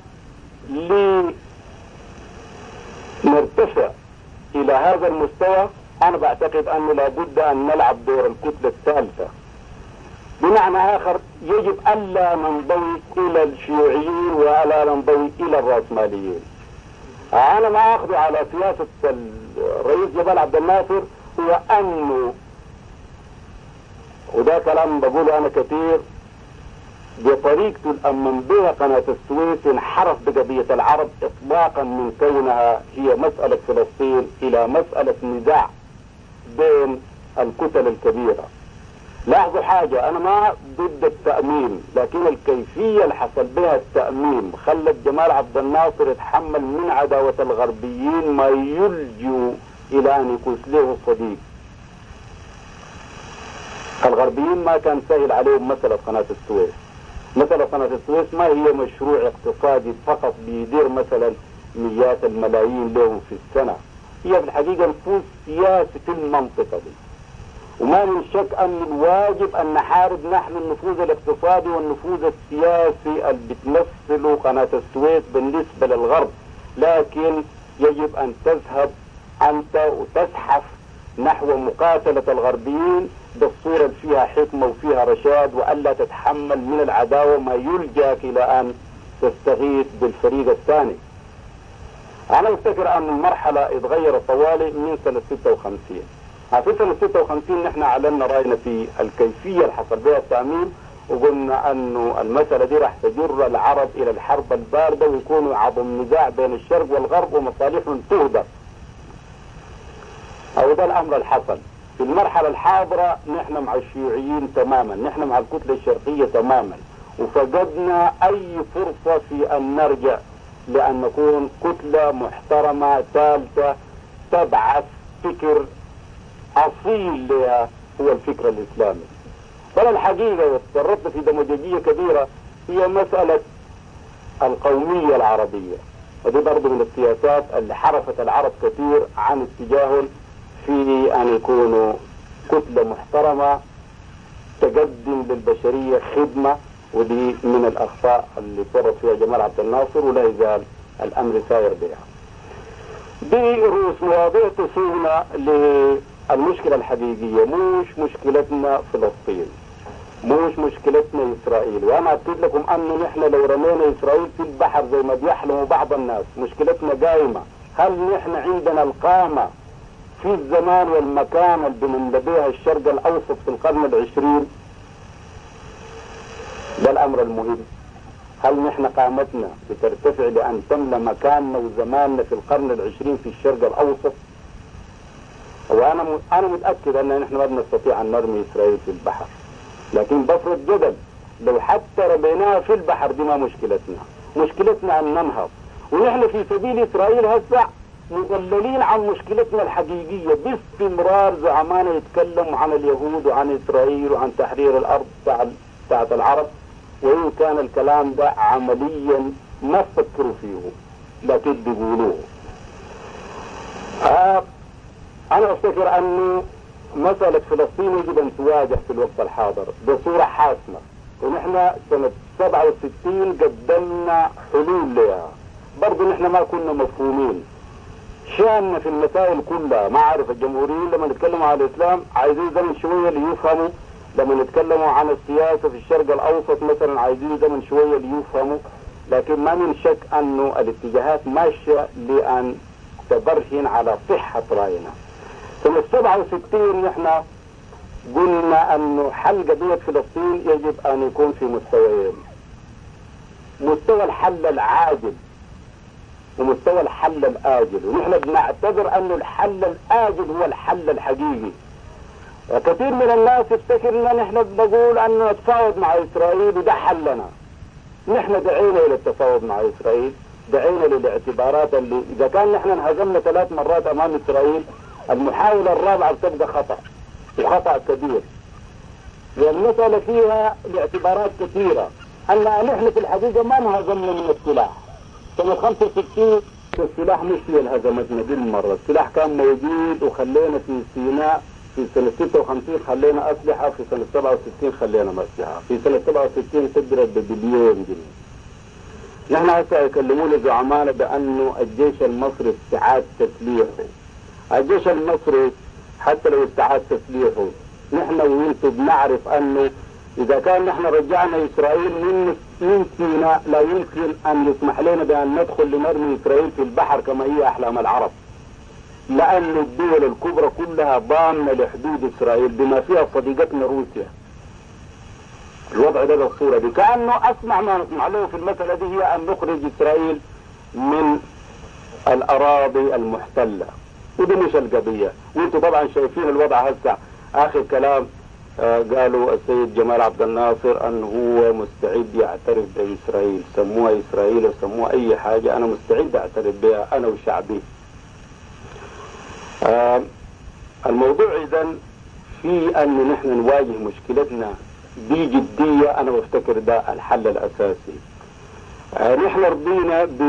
لنرتفع إلى هذا المستوى أنا بعتقد أنه لابد أن نلعب دور الكتلة الثالثة بمعنى آخر يجب ألا ننضوي إلى الشيوعيين ولا ننضوي إلى الرأسماليين أنا ما أخذ على سياسة الرئيس جمال عبد الناصر هو أنه وده كلام بقوله أنا كثير بطريقته الأمن بها قناة السويس انحرف بقضية العرب إطلاقا من كونها هي مسألة فلسطين إلى مسألة نزاع بين الكتل الكبيرة لاحظوا حاجة أنا ما ضد التأميم لكن الكيفية اللي حصل بها التأميم خلت جمال عبد الناصر يتحمل من عداوة الغربيين ما يلجوا إلى أن يكون له صديق الغربيين ما كان سهل عليهم مسألة قناة السويس مسألة قناة السويس ما هي مشروع اقتصادي فقط بيدير مثلا مئات الملايين لهم في السنة هي في الحقيقة نفوذ سياسي في المنطقة دي وما من شك أن الواجب أن نحارب نحن النفوذ الاقتصادي والنفوذ السياسي اللي بتمثله قناة السويس بالنسبة للغرب لكن يجب أن تذهب أنت وتزحف نحو مقاتلة الغربيين بالصورة اللي فيها حكمة وفيها رشاد وألا تتحمل من العداوة ما يلجأك إلى أن تستغيث بالفريق الثاني أنا أفتكر أن المرحلة اتغيرت طوالي من سنة 56 في سنة 56 نحن أعلنا رأينا في الكيفية اللي حصل بها التأمين وقلنا أنه المسألة دي راح تجر العرب إلى الحرب الباردة ويكونوا عظم نزاع بين الشرق والغرب ومصالحهم تهدر أو ده الأمر اللي حصل في المرحلة الحاضرة نحن مع الشيوعيين تماما نحن مع الكتلة الشرقية تماما وفقدنا أي فرصة في أن نرجع لأن نكون كتلة محترمة ثالثة تبعث فكر أصيل لها هو الفكر الإسلامي بل الحقيقة وتطرقت في دمجية كبيرة هي مسألة القومية العربية ودي برضه من السياسات اللي حرفت العرب كثير عن اتجاههم في أن يكونوا كتلة محترمة تقدم للبشرية خدمة ودي من الأخطاء اللي فرط فيها جمال عبد الناصر ولا يزال الأمر ساير بها دي رؤوس مواضيع تصلنا للمشكلة الحقيقية مش مشكلتنا فلسطين مش مشكلتنا إسرائيل وأنا أكد لكم أنه نحن لو رمينا إسرائيل في البحر زي ما بيحلموا بعض الناس مشكلتنا قايمة هل نحن عندنا القامة في الزمان والمكان اللي بنملى بها الشرق الأوسط في القرن العشرين ده الأمر المهم هل نحن قامتنا بترتفع لأن تملى مكاننا وزماننا في القرن العشرين في الشرق الأوسط وأنا أنا متأكد أن نحن ما بنستطيع أن نرمي إسرائيل في البحر لكن بفرض جدل لو حتى رميناها في البحر دي ما مشكلتنا مشكلتنا أن ننهض ونحن في سبيل إسرائيل هسه مضللين عن مشكلتنا الحقيقية باستمرار زعمانا يتكلموا عن اليهود وعن إسرائيل وعن تحرير الأرض بتاعت العرب وإن كان الكلام ده عمليا ما فكروا فيه لكن بيقولوه آه أنا أفتكر أنه مسألة فلسطين يجب أن تواجه في الوقت الحاضر بصورة حاسمة ونحن سنة 67 قدمنا حلول لها برضه نحن ما كنا مفهومين شاننا في المسائل كلها ما عارف الجمهوريين لما نتكلموا عن الإسلام عايزين زمن شوية ليفهموا لما نتكلموا عن السياسة في الشرق الأوسط مثلا عايزين زمن شوية ليفهموا لكن ما من شك أنه الاتجاهات ماشية لأن تبرهن على صحة رأينا سنة 67 نحن قلنا أنه حل قضية فلسطين يجب أن يكون في مستويين مستوى الحل العاجل ومستوى الحل الآجل ونحن بنعتبر أنه الحل الآجل هو الحل الحقيقي كثير من الناس يفتكر ان نحن بنقول ان نتفاوض مع اسرائيل وده حلنا نحن دعينا الى التفاوض مع اسرائيل دعينا للاعتبارات اللي اذا كان نحن انهزمنا ثلاث مرات امام اسرائيل المحاولة الرابعة بتبقى خطأ وخطأ كبير والمسألة فيها لاعتبارات كثيرة أن نحن في الحقيقة ما انهزمنا من السلاح سنة 65 السلاح مش هي انهزمتنا دي المرة السلاح كان موجود وخلينا في سيناء في سنة 56 خلينا أسلحة في سنة 67 خلينا أسلحة في سنة 67 سدرت ببليون جنيه نحن هسه يكلمونا زعمانا بأنه الجيش المصري استعاد تسليحه الجيش المصري حتى لو استعاد تسليحه نحن وانتم بنعرف انه اذا كان نحن رجعنا اسرائيل من من سيناء لا يمكن ان يسمح لنا بان ندخل لنرمي اسرائيل في البحر كما هي احلام العرب لأن الدول الكبرى كلها ضامنة لحدود إسرائيل بما فيها صديقتنا روسيا الوضع ده بالصورة دي كأنه أسمع ما نسمع له في المسألة دي هي أن نخرج إسرائيل من الأراضي المحتلة ودي مش القضية وانتم طبعا شايفين الوضع هسه اخر كلام آه قالوا السيد جمال عبد الناصر ان هو مستعد يعترف باسرائيل سموها اسرائيل وسموها اي حاجة انا مستعد اعترف بها انا وشعبي آه الموضوع اذا في انه نحن نواجه مشكلتنا بجدية انا بفتكر ده الحل الاساسي آه نحن رضينا ب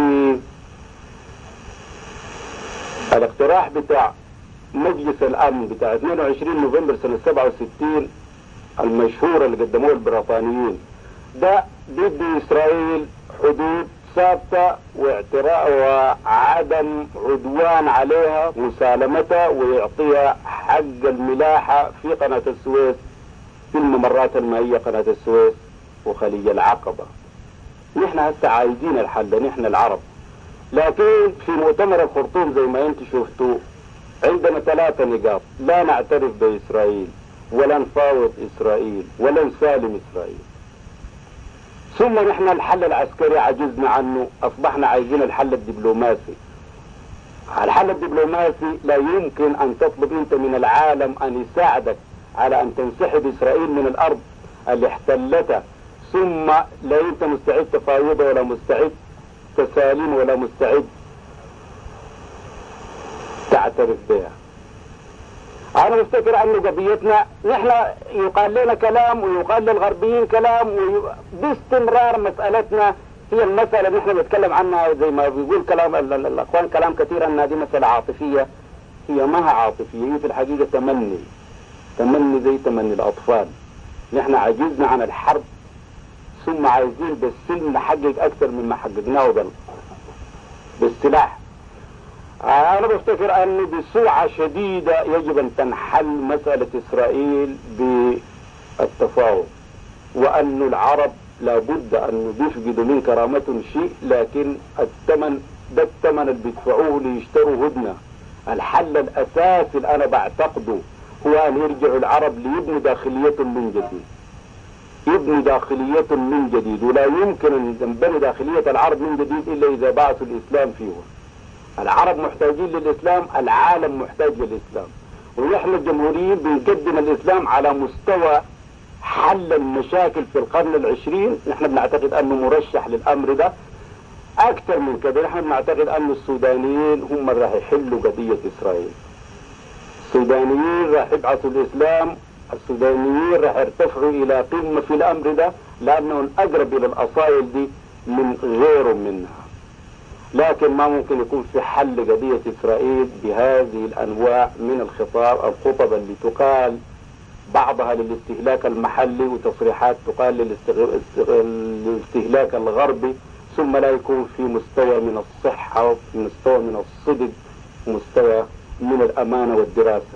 الاقتراح بتاع مجلس الامن بتاع 22 نوفمبر سنة 67 المشهورة اللي قدموها البريطانيين ده ضد اسرائيل حدود ثابتة واعتراء وعدم عدوان عليها مسالمتها ويعطيها حق الملاحة في قناة السويس في الممرات المائية قناة السويس وخليج العقبة نحن هسه عايزين الحل نحن العرب لكن في مؤتمر الخرطوم زي ما انت شفتوا عندنا ثلاثة نقاط لا نعترف بإسرائيل ولا نفاوض إسرائيل ولا نسالم إسرائيل ثم نحن الحل العسكري عجزنا عنه أصبحنا عايزين الحل الدبلوماسي الحل الدبلوماسي لا يمكن أن تطلب أنت من العالم أن يساعدك على أن تنسحب إسرائيل من الأرض اللي احتلتها ثم لا أنت مستعد تفاوضها ولا مستعد تساليم ولا مستعد تعترف بها انا بفتكر انه قضيتنا نحن يقال لنا كلام ويقال للغربيين كلام وي... باستمرار مسألتنا هي المسألة اللي نحن بنتكلم عنها زي ما بيقول كلام الاخوان كلام كثير انها دي مسألة عاطفية هي ما هي عاطفية هي في الحقيقة تمني تمني زي تمني الاطفال نحن عجزنا عن الحرب ثم عايزين بالسلم نحقق اكثر مما حققناه بل بالسلاح انا بفتكر انه بسرعة شديدة يجب ان تنحل مسألة اسرائيل بالتفاوض وان العرب لابد ان يفقدوا من كرامتهم شيء لكن الثمن ده الثمن اللي بيدفعوه ليشتروا هدنة الحل الاساسي اللي انا بعتقده هو ان يرجعوا العرب ليبنوا داخليتهم من جديد يبنوا داخليتهم من جديد ولا يمكن ان تنبني داخلية العرب من جديد الا اذا بعثوا الاسلام فيهم العرب محتاجين للإسلام العالم محتاج للإسلام ونحن الجمهوريين بنقدم الإسلام على مستوى حل المشاكل في القرن العشرين نحن بنعتقد أنه مرشح للأمر ده أكثر من كده نحن بنعتقد أن السودانيين هم اللي راح يحلوا قضية إسرائيل السودانيين راح يبعثوا الإسلام السودانيين راح يرتفعوا إلى قمة في الأمر ده لأنهم أقرب إلى الأصائل دي من غيرهم منها لكن ما ممكن يكون في حل قضية إسرائيل بهذه الأنواع من الخطاب الخطب اللي تقال بعضها للاستهلاك المحلي وتصريحات تقال للاستهلاك الغربي ثم لا يكون في مستوى من الصحة مستوى من الصدق مستوى من الأمانة والدراسة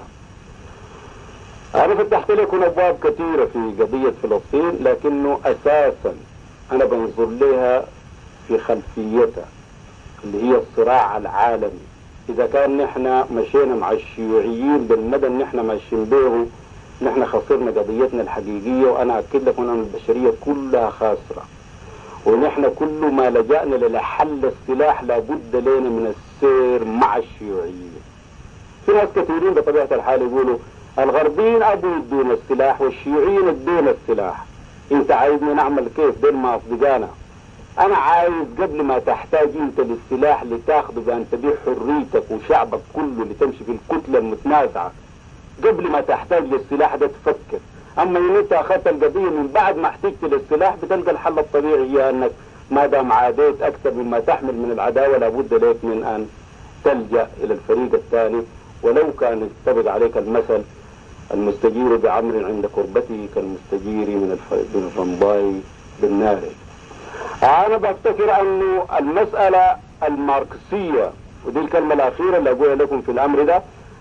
أنا فتحت لكم أبواب كثيرة في قضية فلسطين لكنه أساسا أنا بنظر لها في خلفيتها اللي هي الصراع العالمي اذا كان نحن مشينا مع الشيوعيين بالمدى اللي نحن ماشيين به نحن خسرنا قضيتنا الحقيقية وانا اكد لكم ان البشرية كلها خاسرة ونحن كل ما لجأنا لحل السلاح لابد لنا من السير مع الشيوعيين في ناس كثيرين بطبيعة الحال يقولوا الغربيين ابوا يدونا السلاح والشيوعيين ادونا السلاح انت عايزنا نعمل كيف دين ما اصدقائنا انا عايز قبل ما تحتاج انت للسلاح لتاخذه بان تبيع حريتك وشعبك كله لتمشي في الكتلة المتنازعة قبل ما تحتاج للسلاح ده تفكر اما ان انت اخذت القضية من بعد ما احتجت للسلاح بتلقى الحل الطبيعي هي انك ما دام عاديت اكثر مما تحمل من العداوة لابد لك من ان تلجأ الى الفريق الثاني ولو كان يطبق عليك المثل المستجير بعمر عند قربته كالمستجير من الرمضاء بالنار انا بفتكر انه المسألة الماركسية ودي الكلمة الاخيرة اللي اقولها لكم في الامر ده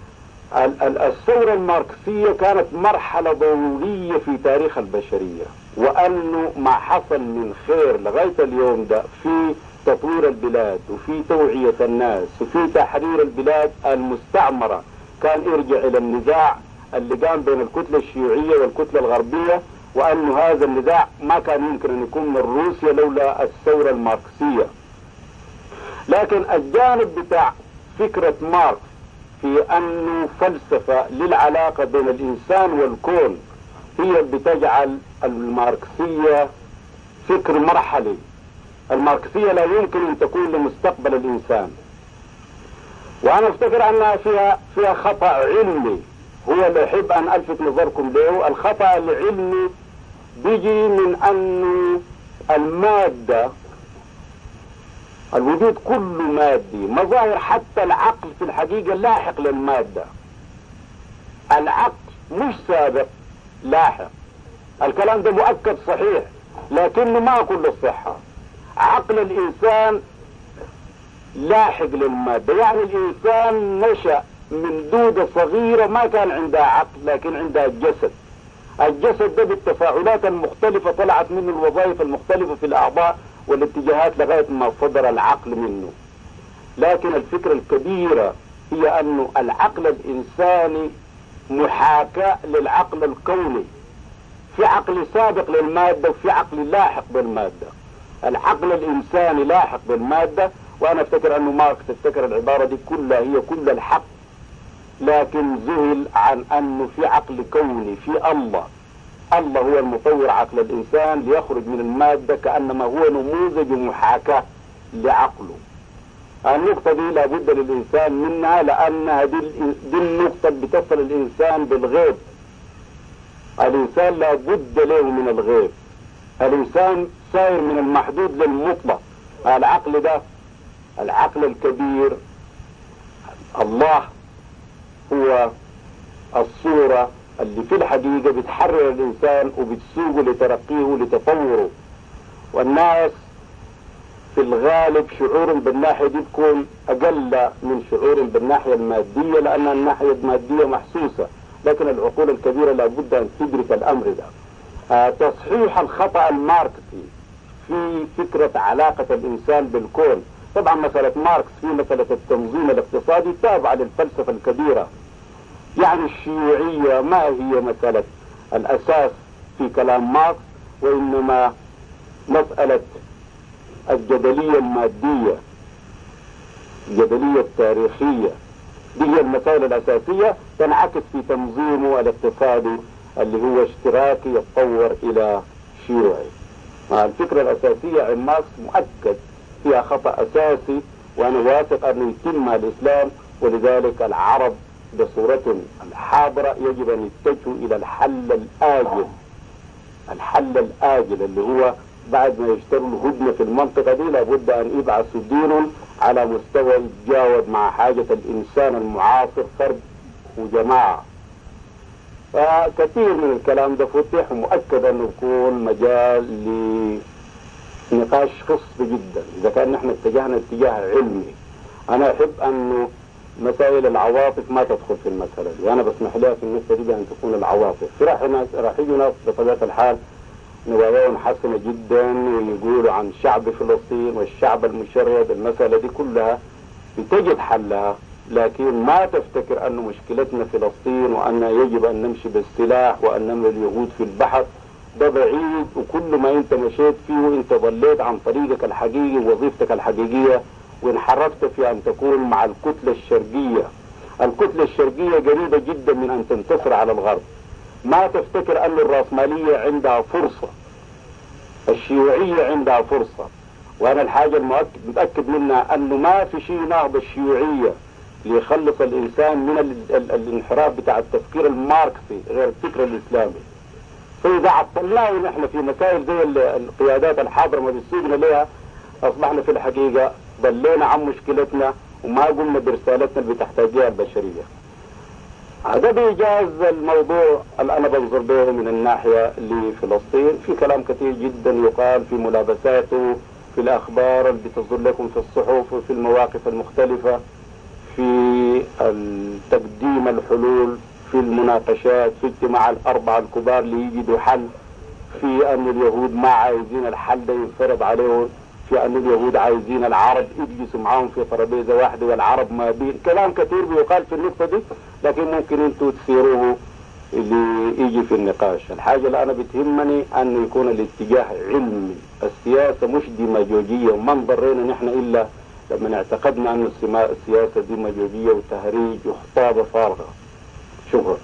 الثورة الماركسية كانت مرحلة ضرورية في تاريخ البشرية وانه ما حصل من خير لغاية اليوم ده في تطوير البلاد وفي توعية الناس وفي تحرير البلاد المستعمرة كان يرجع الى النزاع اللي قام بين الكتلة الشيوعية والكتلة الغربية وأن هذا النزاع ما كان يمكن أن يكون من روسيا لولا الثورة الماركسية لكن الجانب بتاع فكرة ماركس في أن فلسفة للعلاقة بين الإنسان والكون هي بتجعل الماركسية فكر مرحلي الماركسية لا يمكن أن تكون لمستقبل الإنسان وأنا أفتكر أنها فيها فيها خطأ علمي هو اللي أحب أن ألفت نظركم له الخطأ العلمي بيجي من أن المادة الوجود كله مادي مظاهر حتى العقل في الحقيقة لاحق للمادة العقل مش سابق لاحق الكلام ده مؤكد صحيح لكنه ما كل الصحة عقل الإنسان لاحق للمادة يعني الإنسان نشأ من دودة صغيرة ما كان عندها عقل لكن عندها جسد الجسد ده بالتفاعلات المختلفة طلعت منه الوظائف المختلفة في الأعضاء والاتجاهات لغاية ما صدر العقل منه لكن الفكرة الكبيرة هي أن العقل الإنساني محاكاة للعقل الكوني في عقل سابق للمادة وفي عقل لاحق بالمادة العقل الإنساني لاحق بالمادة وأنا أفتكر أنه ماركس افتكر العبارة دي كلها هي كل الحق لكن ذهل عن أنه في عقل كوني في الله الله هو المطور عقل الإنسان ليخرج من المادة كأنما هو نموذج محاكاة لعقله النقطة دي لابد للإنسان منها لأنها دي, دي النقطة اللي بتصل الإنسان بالغيب الإنسان لابد له من الغيب الإنسان ساير من المحدود للمطلق العقل ده العقل الكبير الله هو الصورة اللي في الحقيقة بتحرر الإنسان وبتسوقه لترقيه ولتطوره والناس في الغالب شعورهم بالناحية دي بتكون أقل من شعورهم بالناحية المادية لأن الناحية المادية محسوسة لكن العقول الكبيرة لابد أن تدرك الأمر ده آه تصحيح الخطأ الماركسي في فكرة علاقة الإنسان بالكون طبعا مسألة ماركس في مسألة التنظيم الاقتصادي تابعة للفلسفة الكبيرة يعني الشيوعية ما هي مسألة الأساس في كلام ماركس وإنما مسألة الجدلية المادية الجدلية التاريخية دي هي المسائل الأساسية تنعكس في تنظيمه الاقتصادي اللي هو اشتراكي يتطور إلى شيوعي الفكرة الأساسية عن ماركس مؤكد فيها خطأ أساسي وأنا واثق أنه يتم الإسلام ولذلك العرب بصورة الحاضرة يجب أن يتجهوا إلى الحل الآجل الحل الآجل اللي هو بعد ما يشتروا الهدنة في المنطقة دي لابد أن يبعثوا دين على مستوى يتجاوب مع حاجة الإنسان المعاصر فرد وجماعة فكثير من الكلام ده فتح ومؤكد أنه يكون مجال لنقاش خصب جدا إذا كان نحن اتجهنا اتجاه علمي أنا أحب أنه مسائل العواطف ما تدخل في المسألة دي وأنا بسمح لها في النقطة دي بأن تكون العواطف في راح ناس راح يجوا ناس بطبيعة الحال نواياهم حسنة جدا ويقولوا عن شعب فلسطين والشعب المشرد المسألة دي كلها بتجد حلها لكن ما تفتكر أن مشكلتنا فلسطين وأن يجب أن نمشي بالسلاح وأن نملي اليهود في البحر ده بعيد وكل ما أنت مشيت فيه وأنت ضليت عن طريقك الحقيقي ووظيفتك الحقيقية وانحرفت في أن تكون مع الكتلة الشرقية الكتلة الشرقية قريبة جدا من أن تنتصر على الغرب ما تفتكر أن الرأسمالية عندها فرصة الشيوعية عندها فرصة وأنا الحاجة المؤكد متأكد منها أنه ما في شيء نهض الشيوعية ليخلص الإنسان من ال ال الانحراف بتاع التفكير الماركسي غير الفكر الإسلامي فإذا عطلناه نحن في مسائل زي القيادات الحاضرة ما بيسوقنا لها أصبحنا في الحقيقة ضلينا عن مشكلتنا وما قمنا برسالتنا اللي بتحتاجها البشرية هذا بإيجاز الموضوع اللي أنا بنظر به من الناحية لفلسطين في كلام كثير جدا يقال في ملابساته في الأخبار اللي بتصدر لكم في الصحف وفي المواقف المختلفة في تقديم الحلول في المناقشات في اجتماع الأربعة الكبار ليجدوا حل في أن اليهود ما عايزين الحل ده ينفرض عليهم في أن اليهود عايزين العرب يجلسوا معاهم في ترابيزة واحدة والعرب ما بين كلام كثير بيقال في النقطة دي لكن ممكن انتوا تثيروه اللي يجي في النقاش الحاجة اللي أنا بتهمني أن يكون الاتجاه علمي السياسة مش ديماجوجية وما انضرينا نحن إلا لما اعتقدنا أن السياسة دي مجازية وتهريج وخطابة فارغة شكرا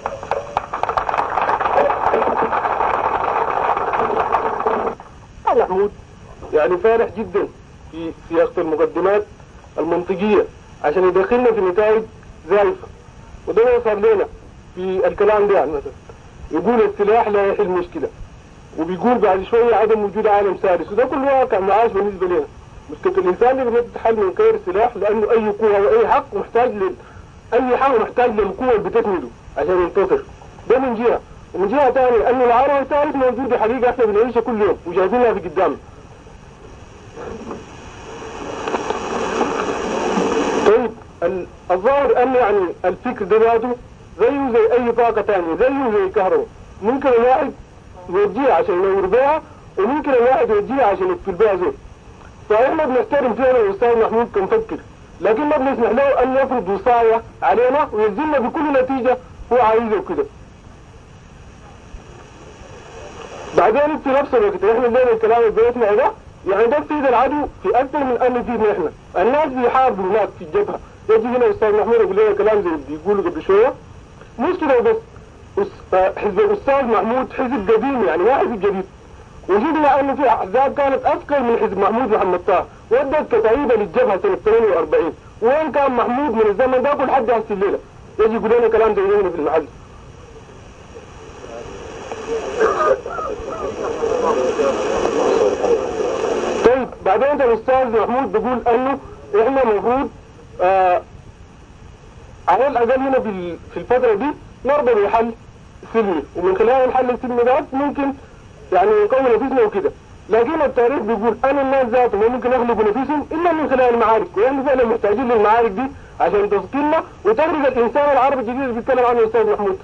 محمود يعني فارح جدا في سياقة المقدمات المنطقية عشان يدخلنا في نتائج زائفة وده ما صار لنا في الكلام ده يعني مثلا يقول السلاح لا يحل مشكلة وبيقول بعد شوية عدم وجود عالم سادس وده كل واقع معاش بالنسبة لنا مشكلة الإنسان اللي بيتحل من غير سلاح لأنه أي قوة وأي حق محتاج لل أي حق محتاج للقوة اللي بتسنده عشان ينتصر ده من جهة ومن جهة ثانية أنه العالم الثالث موجودة حقيقة احنا بنعيشها كل يوم وشايفينها في قدامنا طيب الظاهر أن يعني الفكر ده ذاته زيه زي أي طاقة ثانية زيه زي الكهرباء ممكن الواحد يوجهها عشان ينور بيها وممكن الواحد يوجهها عشان يقفل بيها زول فاحنا بنحترم فعلا الاستاذ محمود كمفكر لكن ما بنسمح له ان يفرض وصايا علينا ويلزمنا بكل نتيجه هو عايزه كده بعدين في نفس الوقت احنا بين الكلام اللي بيسمع ده يعني ده بتفيد العدو في اكثر من ان يفيدنا احنا الناس بيحاربوا هناك في الجبهه يجي هنا استاذ محمود يقول لنا كلام زي اللي بيقولوا قبل شويه مش كده بس حزب الاستاذ محمود حزب قديم يعني ما حزب جديد وجدنا انه في احزاب كانت اثقل من حزب محمود محمد طه ودت كتعيبه للجبهه سنه 48 وين كان محمود من الزمن ده كل حد هسه الليله يجي يقول لنا كلام زي هنا في المحل طيب بعدين الاستاذ محمود بيقول انه احنا المفروض آه على الاقل هنا في الفتره دي نرضى بحل سلمي ومن خلال الحل السلمي ده ممكن يعني نقوي نفسنا وكده لكن التاريخ بيقول ان الناس ذاتهم ما ممكن يغلبوا نفسهم الا من خلال المعارك ويعني فعلا محتاجين للمعارك دي عشان تسكننا وتخرج الانسان العربي الجديد اللي بيتكلم عنه الاستاذ محمود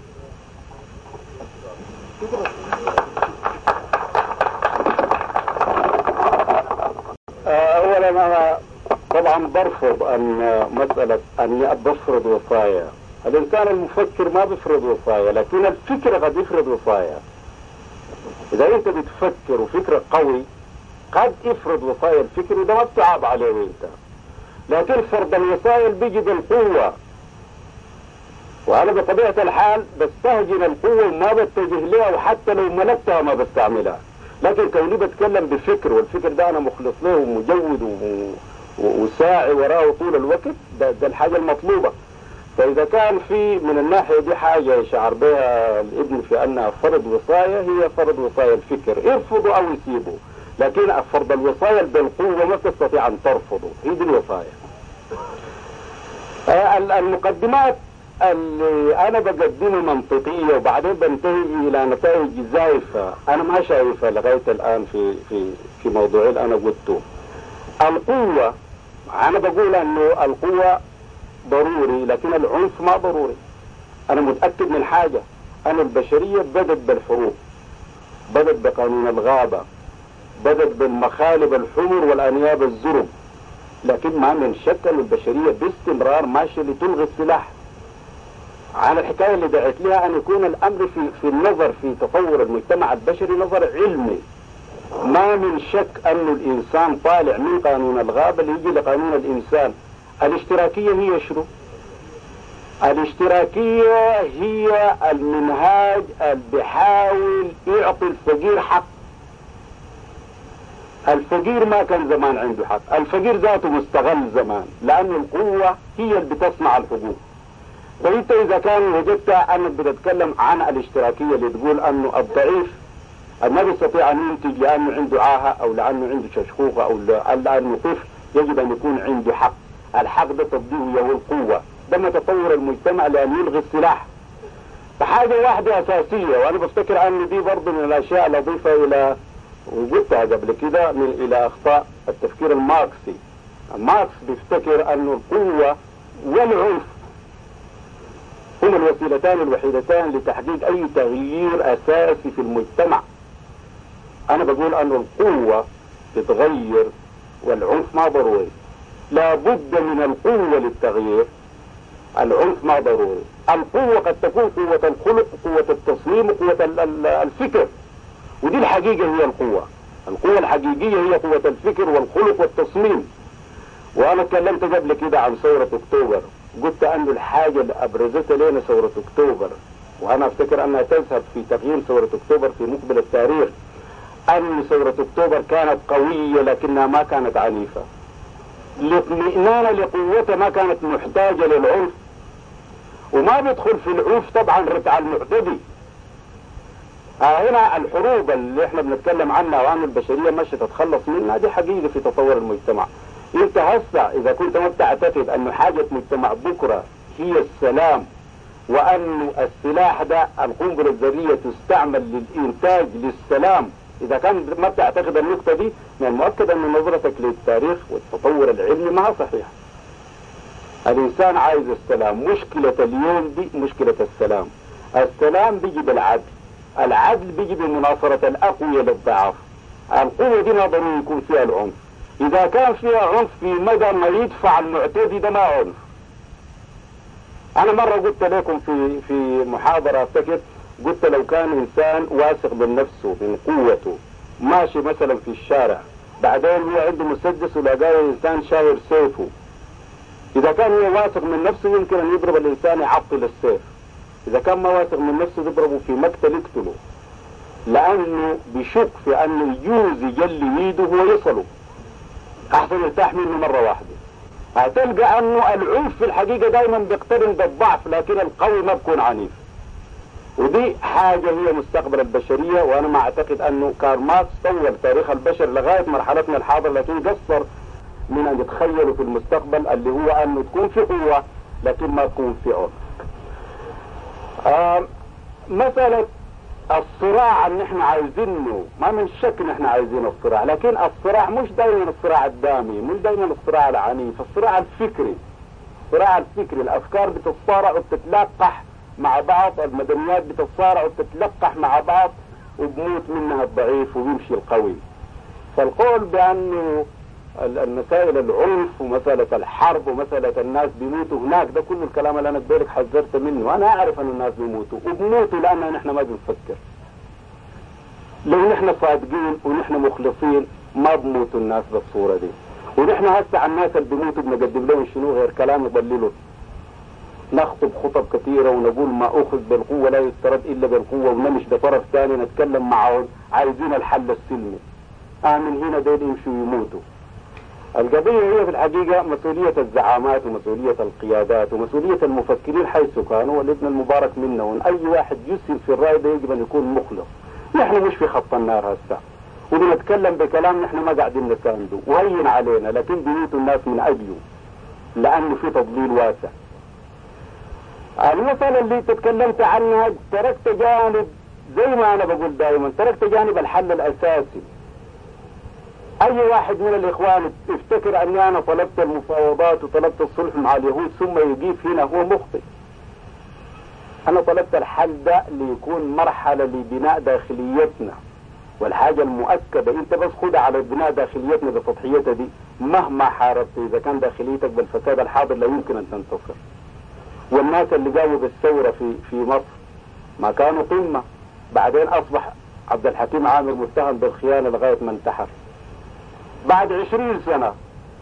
اولا انا طبعا برفض ان مساله ان بفرض وصايا الانسان المفكر ما بيفرض وصايا لكن الفكر قد يفرض وصايا اذا انت بتفكر وفكرك قوي قد يفرض وصايا الفكر وده ما بتعاب عليه انت لكن فرض الوصايا بيجي بالقوة وانا بطبيعة الحال بستهجن القوة وما بتجه لها وحتى لو ملكتها ما بستعملها لكن كوني بتكلم بفكر والفكر ده انا مخلص له ومجود وساعي وراه طول الوقت ده, ده الحاجة المطلوبة فإذا كان في من الناحية دي حاجة يشعر بها الابن في أنها فرض وصاية هي فرض وصايا الفكر يرفضوا أو يسيبوا لكن فرض الوصايا بالقوة ما تستطيع أن ترفضه هي دي الوصايا المقدمات اللي أنا بقدمها منطقية وبعدين بنتهي إلى نتائج زائفة أنا ما شايفها لغاية الآن في في في موضوع اللي أنا قلته القوة أنا بقول أنه القوة ضروري لكن العنف ما ضروري انا متأكد من حاجة انا البشرية بدت بالحروب بدت بقانون الغابة بدت بالمخالب الحمر والانياب الزرب لكن ما من شك ان البشرية باستمرار ماشية لتلغي السلاح على الحكاية اللي دعت لها ان يكون الامر في, في النظر في تطور المجتمع البشري نظر علمي ما من شك أن الإنسان طالع من قانون الغابة ليجي لقانون الإنسان الاشتراكية هي شنو؟ الاشتراكية هي المنهاج اللي بيحاول يعطي الفقير حق الفقير ما كان زمان عنده حق الفقير ذاته مستغل زمان لأن القوة هي اللي بتصنع الحقوق فانت اذا كان وجدت انك بتتكلم عن الاشتراكية اللي تقول انه الضعيف ما بيستطيع ان ينتج لانه عنده عاهة او لانه عنده ششخوخة او لانه طفل يجب ان يكون عنده حق الحق ده تطبيقه والقوة ده ما تطور المجتمع لأن يلغي السلاح فحاجة واحدة أساسية وأنا بفتكر أن دي برضه من الأشياء اللي أضيفها إلى وقلتها قبل كده من إلى أخطاء التفكير الماركسي ماركس بيفتكر أن القوة والعنف هما الوسيلتان الوحيدتان لتحقيق أي تغيير أساسي في المجتمع أنا بقول أن القوة تتغير والعنف ما ضروري لابد من القوة للتغيير العنف ما ضروري القوة قد تكون قوة الخلق قوة التصميم قوة الفكر ودي الحقيقة هي القوة القوة الحقيقية هي قوة الفكر والخلق والتصميم وانا اتكلمت قبل كده عن ثورة اكتوبر قلت ان الحاجة اللي ابرزتها لنا ثورة اكتوبر وانا افتكر انها تذهب في تغيير ثورة اكتوبر في مقبل التاريخ ان ثورة اكتوبر كانت قوية لكنها ما كانت عنيفة لاطمئنان لقوتها ما كانت محتاجة للعنف وما بيدخل في العنف طبعا رتع المعتدي آه هنا الحروب اللي احنا بنتكلم عنها وان البشريه ماشيه تتخلص منها دي حقيقه في تطور المجتمع. انت هسه اذا كنت ما بتعتقد ان حاجه مجتمع بكره هي السلام وان السلاح ده القنبله الذريه تستعمل للانتاج للسلام اذا كان ما بتعتقد النقطه دي من المؤكد ان نظرتك للتاريخ والتطور العلمي ما صحيح. الانسان عايز السلام، مشكله اليوم دي مشكله السلام. السلام بيجي بالعدل. العدل بيجي بمناصرة الأقوياء للضعاف القوة دي ما ضروري يكون فيها العنف إذا كان فيها عنف في مدى ما يدفع المعتدي ده ما عنف أنا مرة قلت لكم في في محاضرة أفتكر قلت لو كان إنسان واثق من نفسه من قوته ماشي مثلا في الشارع بعدين هو عنده مسدس ولقاه إنسان شاير سيفه إذا كان هو واثق من نفسه يمكن أن يضرب الإنسان يعطل السيف إذا كان ما واثق من نفسه يضربه في مقتل يقتله لأنه بشك في أنه يجوز يجلي يده ويصله أحسن يرتاح منه مرة واحدة هتلقى أنه العنف في الحقيقة دائما بيقترن بالضعف لكن القوي ما بيكون عنيف ودي حاجة هي مستقبل البشرية وأنا ما أعتقد أنه كارل ماركس طور تاريخ البشر لغاية مرحلتنا الحاضرة لكن قصر من أن يتخيلوا في المستقبل اللي هو أنه تكون في قوة لكن ما تكون في عنف آه مسألة الصراع ان احنا عايزينه ما من شك ان احنا عايزين الصراع لكن الصراع مش دايما الصراع الدامي مش دايما الصراع العنيف الصراع الفكري الصراع الفكري الافكار بتتصارع وبتتلقح مع بعض المدنيات بتتصارع وبتتلقح مع بعض وبموت منها الضعيف وبيمشي القوي فالقول بانه المسائل العنف ومسألة الحرب ومسألة الناس بيموتوا هناك ده كل الكلام اللي أنا بديلك حذرت منه وأنا أعرف أن الناس بيموتوا وبموتوا لأن نحن ما بنفكر لو نحن صادقين ونحن مخلصين ما بموتوا الناس بالصورة دي ونحن هسه الناس اللي بيموتوا بنقدم لهم شنو غير كلام يضللوا نخطب خطب كثيرة ونقول ما أخذ بالقوة لا يسترد إلا بالقوة ونمش بطرف ثاني نتكلم معهم عايزين الحل السلمي آه من هنا دول يمشوا يموتوا القضية هي في الحقيقة مسؤولية الزعامات ومسؤولية القيادات ومسؤولية المفكرين حيث كانوا والابن المبارك منهم أي واحد يسهم في الرأي ده يجب أن يكون مخلص نحن مش في خط النار هسه وبنتكلم بكلام نحن ما قاعدين نسانده وهين علينا لكن بيموتوا الناس من أجله لأنه في تضليل واسع المسألة اللي تتكلمت عنها تركت جانب زي ما أنا بقول دائما تركت جانب الحل الأساسي اي واحد من الاخوان يفتكر اني انا طلبت المفاوضات وطلبت الصلح مع اليهود ثم يجيب هنا هو مخطئ انا طلبت الحل ده ليكون مرحلة لبناء داخليتنا والحاجة المؤكدة انت بس خدها على بناء داخليتنا بسطحيتها دي مهما حاربت اذا كان داخليتك بالفساد الحاضر لا يمكن ان تنتصر والناس اللي جاوا بالثورة في في مصر ما كانوا قمة بعدين اصبح عبد الحكيم عامر متهم بالخيانة لغاية ما انتحر بعد عشرين سنة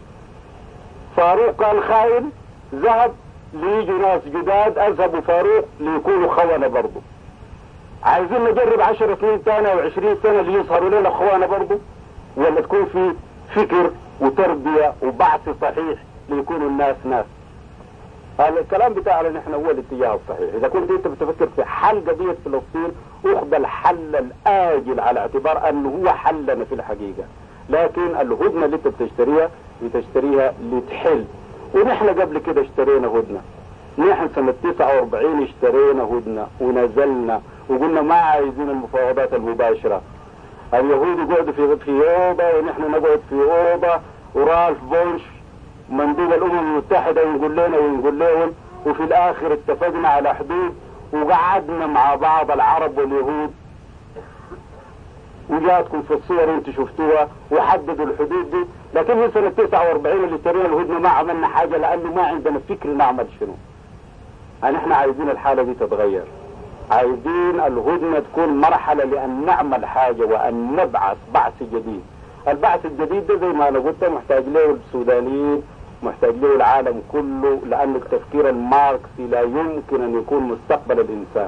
فاروق كان خاين ذهب ليجوا ناس جداد اذهبوا فاروق ليكونوا خونة برضه عايزين نجرب عشر سنين تانية او عشرين سنة ليظهروا لنا خونة برضه ولا تكون في فكر وتربية وبعث صحيح ليكونوا الناس ناس هذا الكلام بتاعنا نحن هو الاتجاه الصحيح اذا كنت انت بتفكر في حل قضية فلسطين اخذ الحل الاجل على اعتبار انه هو حلنا في الحقيقة لكن الهدنة اللي انت بتشتريها بتشتريها لتحل ونحن قبل كده اشترينا هدنة نحن سنة 49 اشترينا هدنة ونزلنا وقلنا ما عايزين المفاوضات المباشرة اليهود يقعدوا في في اوضه ونحن نقعد في اوضه ورالف بونش مندوب الامم المتحده يقول لنا ويقول لهم وفي الاخر اتفقنا على حدود وقعدنا مع بعض العرب واليهود وجاتكم في الصور انت شفتوها وحددوا الحدود دي لكن من سنه 49 اللي اشترينا الهدنه ما عملنا حاجه لانه ما عندنا فكر نعمل شنو. يعني احنا عايزين الحاله دي تتغير. عايزين الهدنه تكون مرحله لان نعمل حاجه وان نبعث بعث جديد. البعث الجديد ده زي ما انا قلت محتاج له السودانيين محتاج له العالم كله لأن التفكير الماركسي لا يمكن أن يكون مستقبل الإنسان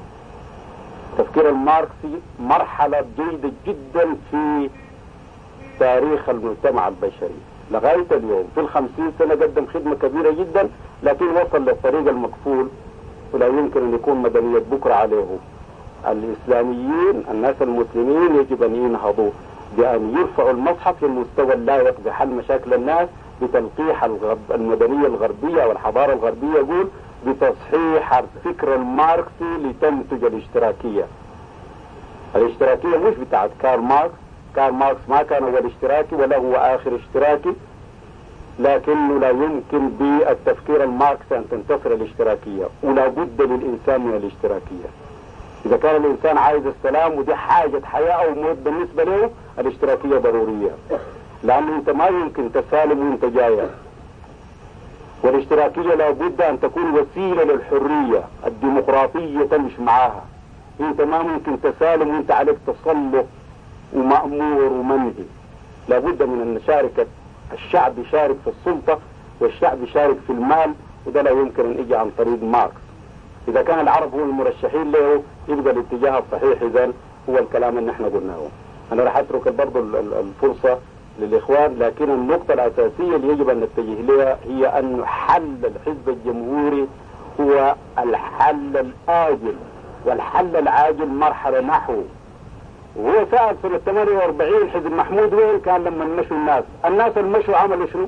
التفكير الماركسي مرحلة جيدة جدا في تاريخ المجتمع البشري لغاية اليوم في الخمسين سنة قدم خدمة كبيرة جدا لكن وصل للطريق المقفول ولا يمكن أن يكون مدنية بكرة عليه الإسلاميين الناس المسلمين يجب أن ينهضوا بأن يرفعوا المصحف للمستوى اللائق بحل مشاكل الناس بتلقيح الغرب المدنية الغربية والحضارة الغربية يقول بتصحيح الفكر الماركسي لتنتج الاشتراكية الاشتراكية مش بتاعت كارل ماركس كارل ماركس ما كان هو الاشتراكي ولا هو آخر اشتراكي لكنه لا يمكن بالتفكير الماركسي أن تنتصر الاشتراكية ولا بد للإنسان من الاشتراكية إذا كان الإنسان عايز السلام ودي حاجة حياة أو موت بالنسبة له الاشتراكية ضرورية لأنه أنت ما يمكن تسالم وأنت جاية والاشتراكية لابد أن تكون وسيلة للحرية الديمقراطية تمشي معاها أنت ما ممكن تسالم وأنت عليك تسلط ومأمور ومنهي لابد من أن نشارك الشعب يشارك في السلطة والشعب يشارك في المال وده لا يمكن أن يجي عن طريق ماركس إذا كان العرب هم المرشحين له يبقى الاتجاه الصحيح إذا هو الكلام اللي احنا قلناه أنا راح أترك برضه الفرصة للإخوان لكن النقطة الأساسية اللي يجب أن نتجه لها هي أن حل الحزب الجمهوري هو الحل الآجل والحل العاجل مرحلة نحو وهو سأل سنة 48 حزب محمود وين كان لما مشوا الناس الناس المشوا عملوا شنو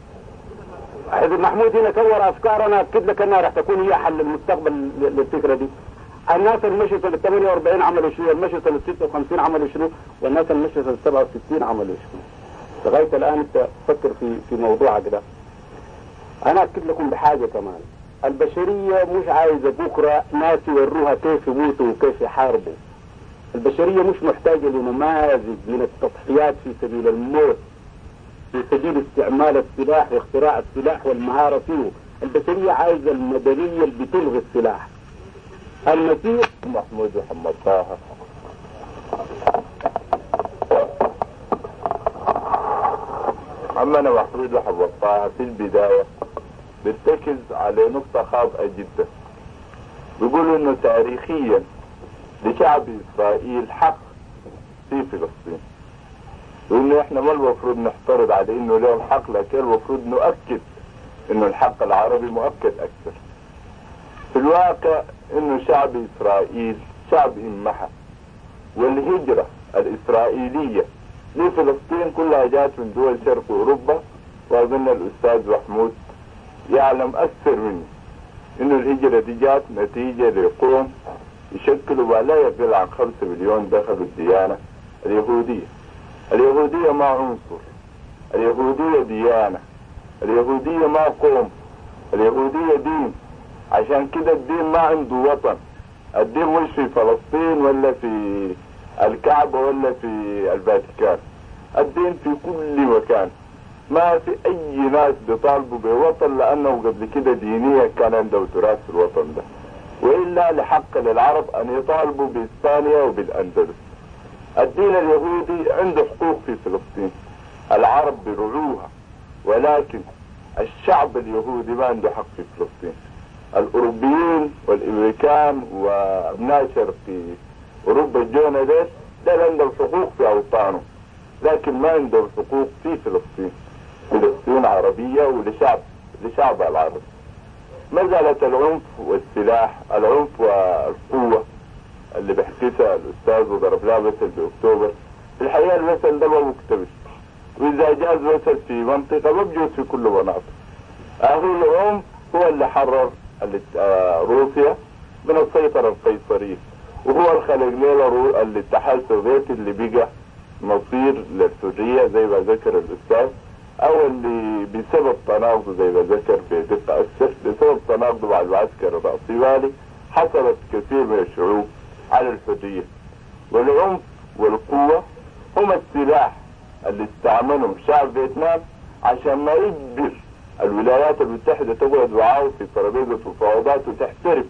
حزب محمود هنا كور أفكار أنا أكد لك أنها راح تكون هي حل المستقبل للفكرة دي الناس المشوا سنة 48 عملوا شنو المشوا سنة 56 عملوا شنو والناس المشوا سنة 67 عملوا شنو لغاية الآن أنت تفكر في في موضوعك ده أنا أكد لكم بحاجة كمان البشرية مش عايزة بكرة ناس يوروها كيف يموتوا وكيف يحاربوا البشرية مش محتاجة لنماذج من التضحيات في سبيل الموت في سبيل استعمال السلاح واختراع السلاح والمهارة فيه البشرية عايزة المدنية اللي بتلغي السلاح المسيح محمود محمد طه عمنا محمود محمد طه في البداية بيرتكز على نقطة خاطئة جدا بيقول انه تاريخيا لشعب اسرائيل حق في فلسطين وانه احنا ما المفروض نحترض على انه لهم حق لكن المفروض نؤكد انه الحق العربي مؤكد اكثر في الواقع انه شعب اسرائيل شعب انمحى والهجرة الاسرائيلية لفلسطين كلها جات من دول شرق اوروبا واظن الاستاذ محمود يعلم اكثر مني انه الهجرة دي جات نتيجة لقوم يشكلوا ما لا يقل عن خمسة مليون دخلوا الديانة اليهودية اليهودية ما عنصر اليهودية ديانة اليهودية ما قوم اليهودية دين عشان كده الدين ما عنده وطن الدين مش في فلسطين ولا في الكعبة ولا في الفاتيكان الدين في كل مكان ما في اي ناس بيطالبوا بوطن لانه قبل كده دينيا كان عنده تراث في الوطن ده والا لحق للعرب ان يطالبوا باسبانيا وبالاندلس الدين اليهودي عنده حقوق في فلسطين العرب برعوها ولكن الشعب اليهودي ما عنده حق في فلسطين الاوروبيين والامريكان وابناء شرق اوروبا الجونا ديل ده عندهم حقوق في اوطانهم لكن ما عندهم حقوق في فلسطين فلسطين عربية ولشعب لشعب العرب مسألة العنف والسلاح العنف والقوة اللي بيحكيها الأستاذ وضرب لها مثل بأكتوبر في الحقيقة المثل ده ما مكتبش وإذا جاز مثل في منطقة ما بجوز في كل مناطق أهو العنف هو اللي حرر روسيا من السيطرة القيصرية وهو اللي خلق لنا الاتحاد السوفيتي اللي بقى مصير للحرية زي ما ذكر الأستاذ أو اللي بسبب تناقضه زي ما ذكر بدقة أكثر بسبب تناقضه مع المعسكر الرأسمالي حصلت كثير من الشعوب على الحرية والعنف والقوة هم السلاح اللي استعملهم شعب فيتنام عشان ما يجبر الولايات المتحدة تقعد معاه في ترابيزة مفاوضات وتحترف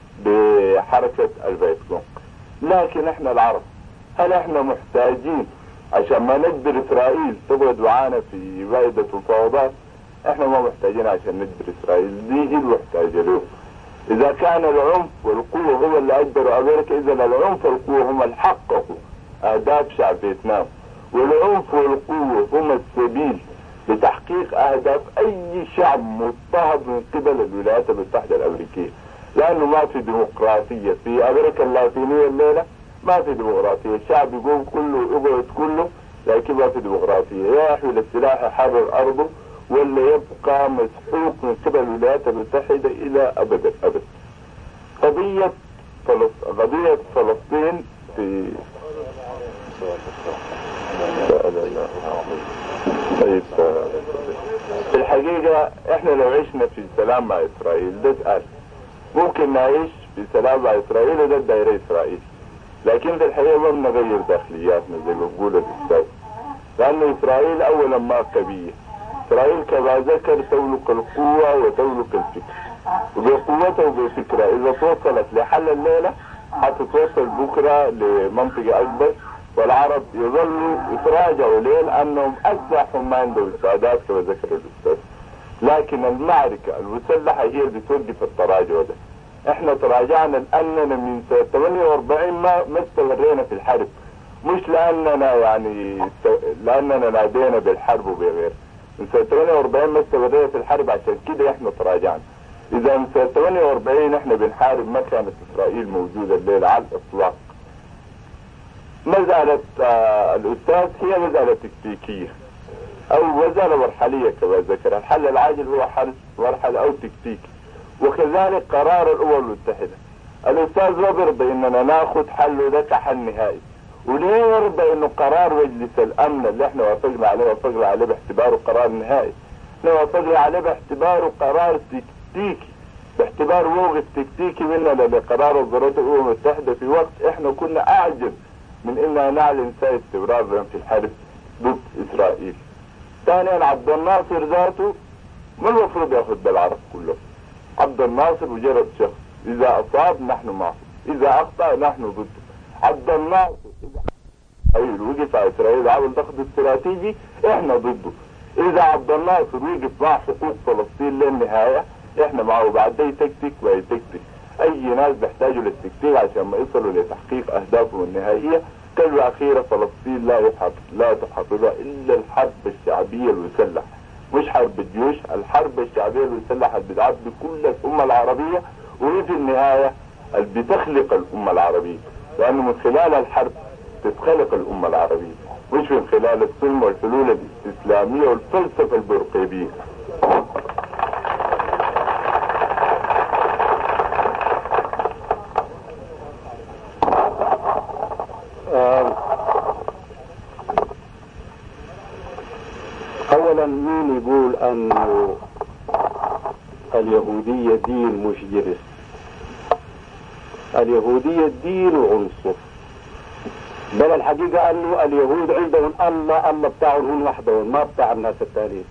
بحركة الفيتكونغ لكن احنا العرب هل احنا محتاجين عشان ما نجبر اسرائيل تقعد معانا في مائدة مفاوضات احنا ما محتاجين عشان نجبر اسرائيل دي هي المحتاجه له اذا كان العنف والقوه هو اللي اجبروا امريكا اذا العنف والقوه هم اللي حققوا اهداف شعب فيتنام والعنف والقوه هم السبيل لتحقيق اهداف اي شعب مضطهد من قبل الولايات المتحده الامريكيه لانه ما في ديمقراطيه في امريكا اللاتينيه الليله ما في ديمقراطيه الشعب يقوم كله يقعد كله لكن ما في ديمقراطيه يا يحمل السلاح يحرر ارضه ولا يبقى مسحوق من قبل الولايات المتحده الى ابد الابد قضيه فلسطين قضيه فلسطين في طيب في الحقيقة احنا لو عشنا في سلام مع اسرائيل ده سؤال ممكن نعيش في سلام مع اسرائيل وده دايرة اسرائيل لكن في الحقيقة ما بنغير داخلياتنا زي ما بقول الاستاذ لأن اسرائيل اولا ما قوية اسرائيل كما ذكر تملك القوة وتملك الفكر وبقوتها وبفكرة اذا توصلت لحل الليلة حتتوصل بكرة لمنطقة اكبر والعرب يظلوا يتراجعوا ليه؟ لانهم اسلحهم ما عندهم استعداد كما ذكر الاستاذ. لكن المعركه المسلحه هي اللي بتوقف التراجع ده. احنا تراجعنا لاننا من سنه 48 ما ما استمرينا في الحرب. مش لاننا يعني لاننا نادينا بالحرب وبغير. من سنه 48 ما استمرينا في الحرب عشان كده احنا تراجعنا. اذا من سنه 48 احنا بنحارب ما كانت اسرائيل موجوده الليله على الاطلاق. مسألة آه الأستاذ هي مسألة تكتيكية أو مسألة مرحلية كما ذكر الحل العاجل هو حل مرحلة أو تكتيكي وكذلك قرار الأمم المتحدة الأستاذ ما بيرضى إننا ناخذ حله ده كحل نهائي وليه يرضى إنه قرار مجلس الأمن اللي إحنا وافقنا عليه وافقنا عليه باعتباره قرار نهائي إحنا وافقنا عليه باعتباره قرار تكتيكي باعتبار موقف تكتيكي مننا لقرار وزارات الأمم المتحدة في وقت إحنا كنا أعجب من انها نعلن سيد استمرارا في الحرب ضد اسرائيل. ثانيا عبد الناصر ذاته ما المفروض ياخذ بالعرب كله. عبد الناصر مجرد شخص، اذا اصاب نحن معه، اذا اخطا نحن ضده. عبد الناصر اذا اسرائيل وقف على اسرائيل عمل ضغط استراتيجي احنا ضده. اذا عبد الناصر وقف مع حقوق فلسطين للنهايه احنا معه بعد ده يتكتك ويتكتك. اي ناس بيحتاجوا للتكتيك عشان ما يصلوا لتحقيق اهدافهم النهائيه كلمة أخيرة فلسطين لا يحط لا تحررها إلا الحرب الشعبية المسلحة مش حرب الجيوش الحرب الشعبية المسلحة اللي بتعد بكل الأمة العربية وهي في النهاية اللي بتخلق الأمة العربية لأنه من خلال الحرب تتخلق الأمة العربية مش من خلال السلم والحلول الإسلامية والفلسفة البرقيبية اولا مين يقول انه اليهودية دين مش جنس اليهودية دين وعنصر بل الحقيقة انه اليهود عندهم الله الله بتاعهم هم وحدهم ما بتاع الناس التانيين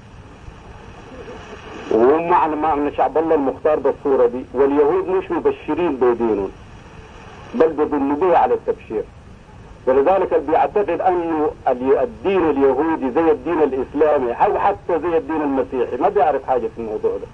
وهم معنى معنى شعب الله المختار بالصورة دي واليهود مش مبشرين بدينهم بل بيظنوا به على التبشير ولذلك اللي بيعتقد انه الدين اليهودي زي الدين الاسلامي او حتى زي الدين المسيحي ما بيعرف حاجه في الموضوع ده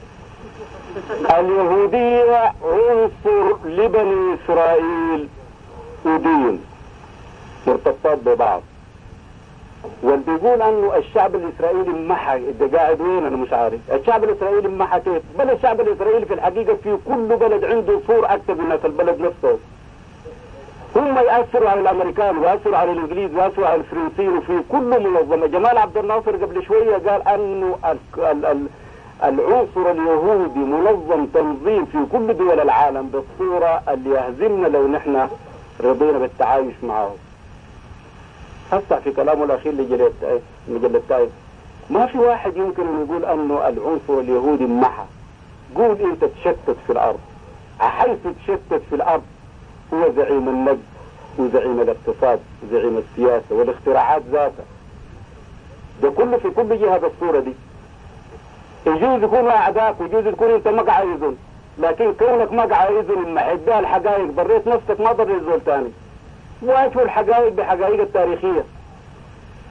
اليهودية عنصر لبني اسرائيل ودين مرتبطات ببعض واللي بيقول انه الشعب الاسرائيلي محى ده قاعد وين انا مش عارف الشعب الاسرائيلي محى كيف بل الشعب الاسرائيلي في الحقيقه في كل بلد عنده صور اكثر من الناس البلد نفسه هم يأثروا على الأمريكان ويأثروا على الإنجليز ويأثروا على الفرنسيين وفي كل منظمة جمال عبد الناصر قبل شوية قال أنه ال ال ال العنصر اليهودي منظم تنظيم في كل دول العالم بالصورة اللي يهزمنا لو نحن رضينا بالتعايش معه هسه في كلامه الأخير لمجلة تايم ما في واحد يمكن أن يقول أنه العنصر اليهودي محى قول أنت تشتت في الأرض حيث تشتت في الأرض هو زعيم النجد وزعيم الاقتصاد وزعيم السياسة والاختراعات ذاتها ده كله في كل جهة بالصورة دي يجوز يكونوا أعداءك ويجوز تكون أنت ما عايزهم لكن كونك ما عايزهم محدها الحقائق بريت نفسك ما ضر الزول تاني واجهوا الحقائق بحقائق التاريخية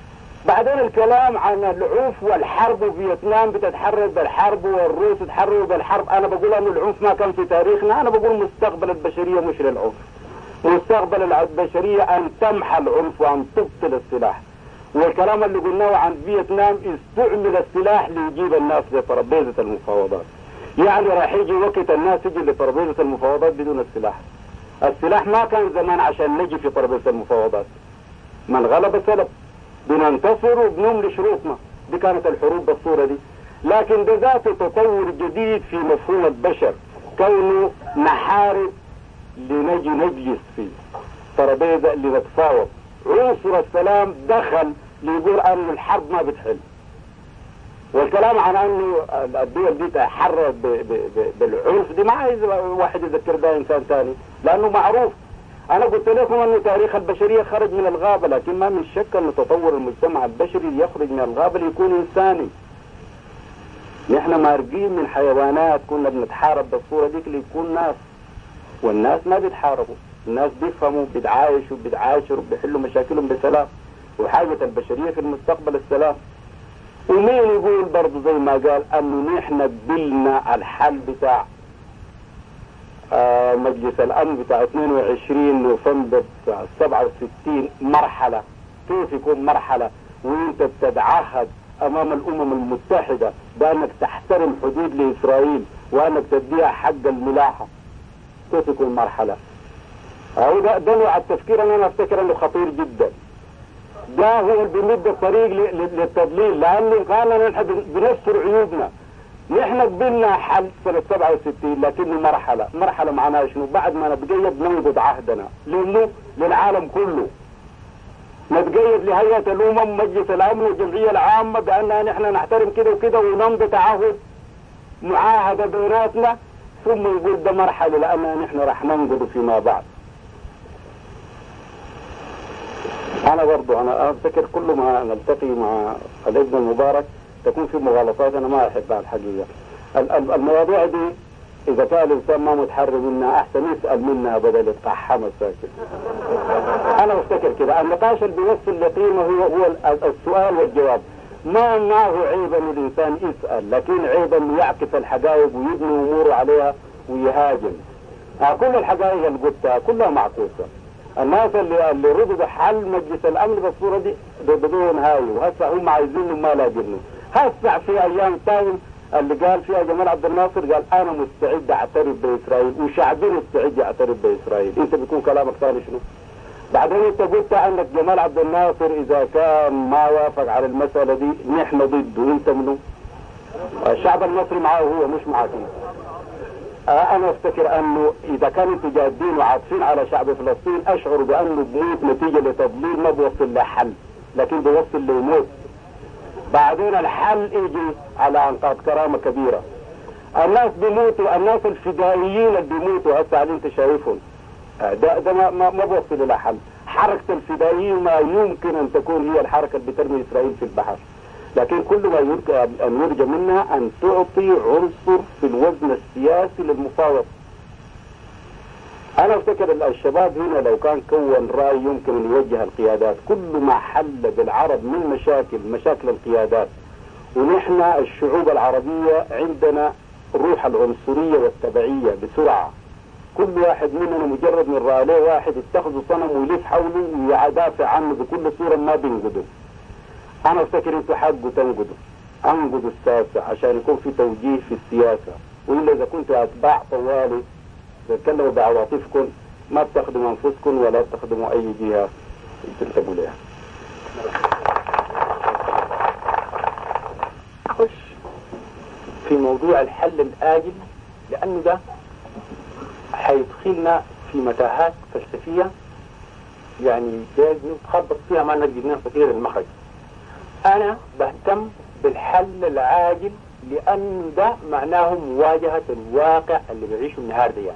بعدين الكلام عن العنف والحرب وفيتنام بتتحرر بالحرب والروس تحرروا بالحرب انا بقول ان العنف ما كان في تاريخنا انا بقول مستقبل البشريه مش للعنف مستقبل البشريه ان تمحى العنف وان تبطل السلاح والكلام اللي قلناه عن فيتنام استعمل السلاح ليجيب الناس لترابيزه المفاوضات يعني راح يجي وقت الناس تجي لترابيزه المفاوضات بدون السلاح السلاح ما كان زمان عشان نجي في ترابيزه المفاوضات من غلب سلب بننتصر وبنملي شروطنا دي كانت الحروب بالصورة دي لكن ده ذاته تطور جديد في مفهوم البشر كونه نحارب لنجي نجلس في ترابيزة لنتفاوض عنصر السلام دخل ليقول ان الحرب ما بتحل والكلام عن انه الدول دي تحرر بالعنف دي ما عايز واحد يذكر ده انسان ثاني لانه معروف انا قلت لكم انه تاريخ البشريه خرج من الغابه لكن ما من شك ان تطور المجتمع البشري يخرج من الغابه ليكون انساني نحن مارقين من حيوانات كنا بنتحارب بالصوره ديك ليكون ناس والناس ما بيتحاربوا الناس بيفهموا بيتعايشوا بيتعاشروا بيحلوا مشاكلهم بسلام وحاجة البشرية في المستقبل السلام ومين يقول برضه زي ما قال انه نحن قبلنا الحل بتاع آه مجلس الامن بتاع 22 نوفمبر 67 مرحله كيف يكون مرحله وانت بتتعهد امام الامم المتحده بانك تحترم حدود لاسرائيل وانك تديها حق الملاحه كيف يكون مرحله هو ده, ده نوع التفكير انا افتكر انه خطير جدا ده هو اللي بيمد الطريق للتضليل لانه قال نحن بنستر عيوبنا نحن قبلنا حل سنة 67 لكنه مرحلة مرحلة معناها شنو بعد ما نتقيد ننقض عهدنا لانه للعالم كله نتقيد لهيئة الأمم مجلس الأمن والجمعية العامة بأننا نحن نحترم كده وكده ونمضي تعهد معاهدة بيناتنا ثم نقول ده مرحلة لأننا نحن راح ننقض فيما بعد أنا برضو أنا أفتكر كل ما نلتقي مع الابن المبارك تكون في مغالطات انا ما احبها الحقيقه المواضيع دي اذا كان الانسان ما متحرر منها احسن يسال منها بدل يتقحم الساكت انا افتكر كده النقاش اللي بيوصل لقيمه هو هو السؤال والجواب ما ما هو عيب ان الانسان يسال لكن عيب انه يعكس الحقائق ويبني اموره عليها ويهاجم آه كل الحقائق اللي قلتها كلها معكوسه الناس اللي اللي رفضوا حل مجلس الامن بالصوره دي بدون هاي وهسه هم عايزينه ما لاقينه هسع في ايام تايم اللي قال فيها جمال عبد الناصر قال انا مستعد اعترف باسرائيل وشعبي مستعد يعترف باسرائيل انت بيكون كلامك ثاني شنو؟ بعدين انت قلت انك جمال عبد الناصر اذا كان ما وافق على المساله دي نحن ضده انت منه؟ الشعب المصري معاه هو مش معك انا افتكر انه اذا كانوا انتوا جادين وعاطفين على شعب فلسطين اشعر بانه بموت نتيجه لتضليل ما بيوصل لحل لكن بيوصل لموت بعدين الحل يجي على انقاض كرامه كبيره الناس بيموتوا الناس الفدائيين اللي بيموتوا هسه اللي انت شايفهم ده ده ما ما, ما بوصل الى حل حركه الفدائيين ما يمكن ان تكون هي الحركه اللي بترمي اسرائيل في البحر لكن كل ما يرجى ان يرجى منها ان تعطي عنصر في الوزن السياسي للمفاوضه انا افتكر الشباب هنا لو كان كون راي يمكن ان يوجه القيادات كل ما حل بالعرب من مشاكل مشاكل القيادات ونحن الشعوب العربيه عندنا روح العنصريه والتبعيه بسرعه كل واحد مننا مجرد من رأى واحد اتخذ صنم ويلف حوله ويدافع عنه بكل صوره ما بينقدوا انا افتكر انتوا حقه تنقدوا انقدوا الساسة عشان يكون في توجيه في السياسه والا اذا كنتوا اتباع طوالي تتكلموا بعواطفكم ما بتخدموا انفسكم ولا بتخدموا اي جهه تنتموا لها. اخش في موضوع الحل الاجل لانه ده حيدخلنا في متاهات فلسفيه يعني جايز نتخبط فيها ما نجد نستطيع المخرج. انا بهتم بالحل العاجل لأن ده معناه مواجهة الواقع اللي بيعيشه النهارده يعني.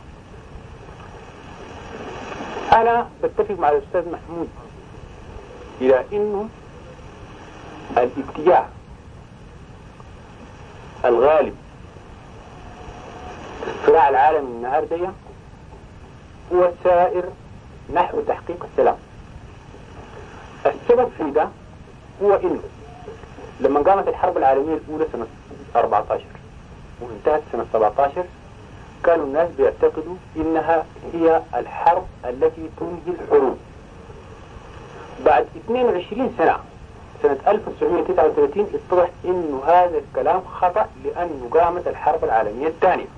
أنا بتفق مع الأستاذ محمود إلى إنه الاتجاه الغالب في الصراع العالمي النهارده هو السائر نحو تحقيق السلام. السبب في ده هو انه لما قامت الحرب العالمية الأولى سنة 14 وانتهت سنة 17 كانوا الناس بيعتقدوا انها هي الحرب التي تنهي الحروب بعد 22 سنة سنة 1939 اتضح انه هذا الكلام خطأ لانه قامت الحرب العالمية الثانية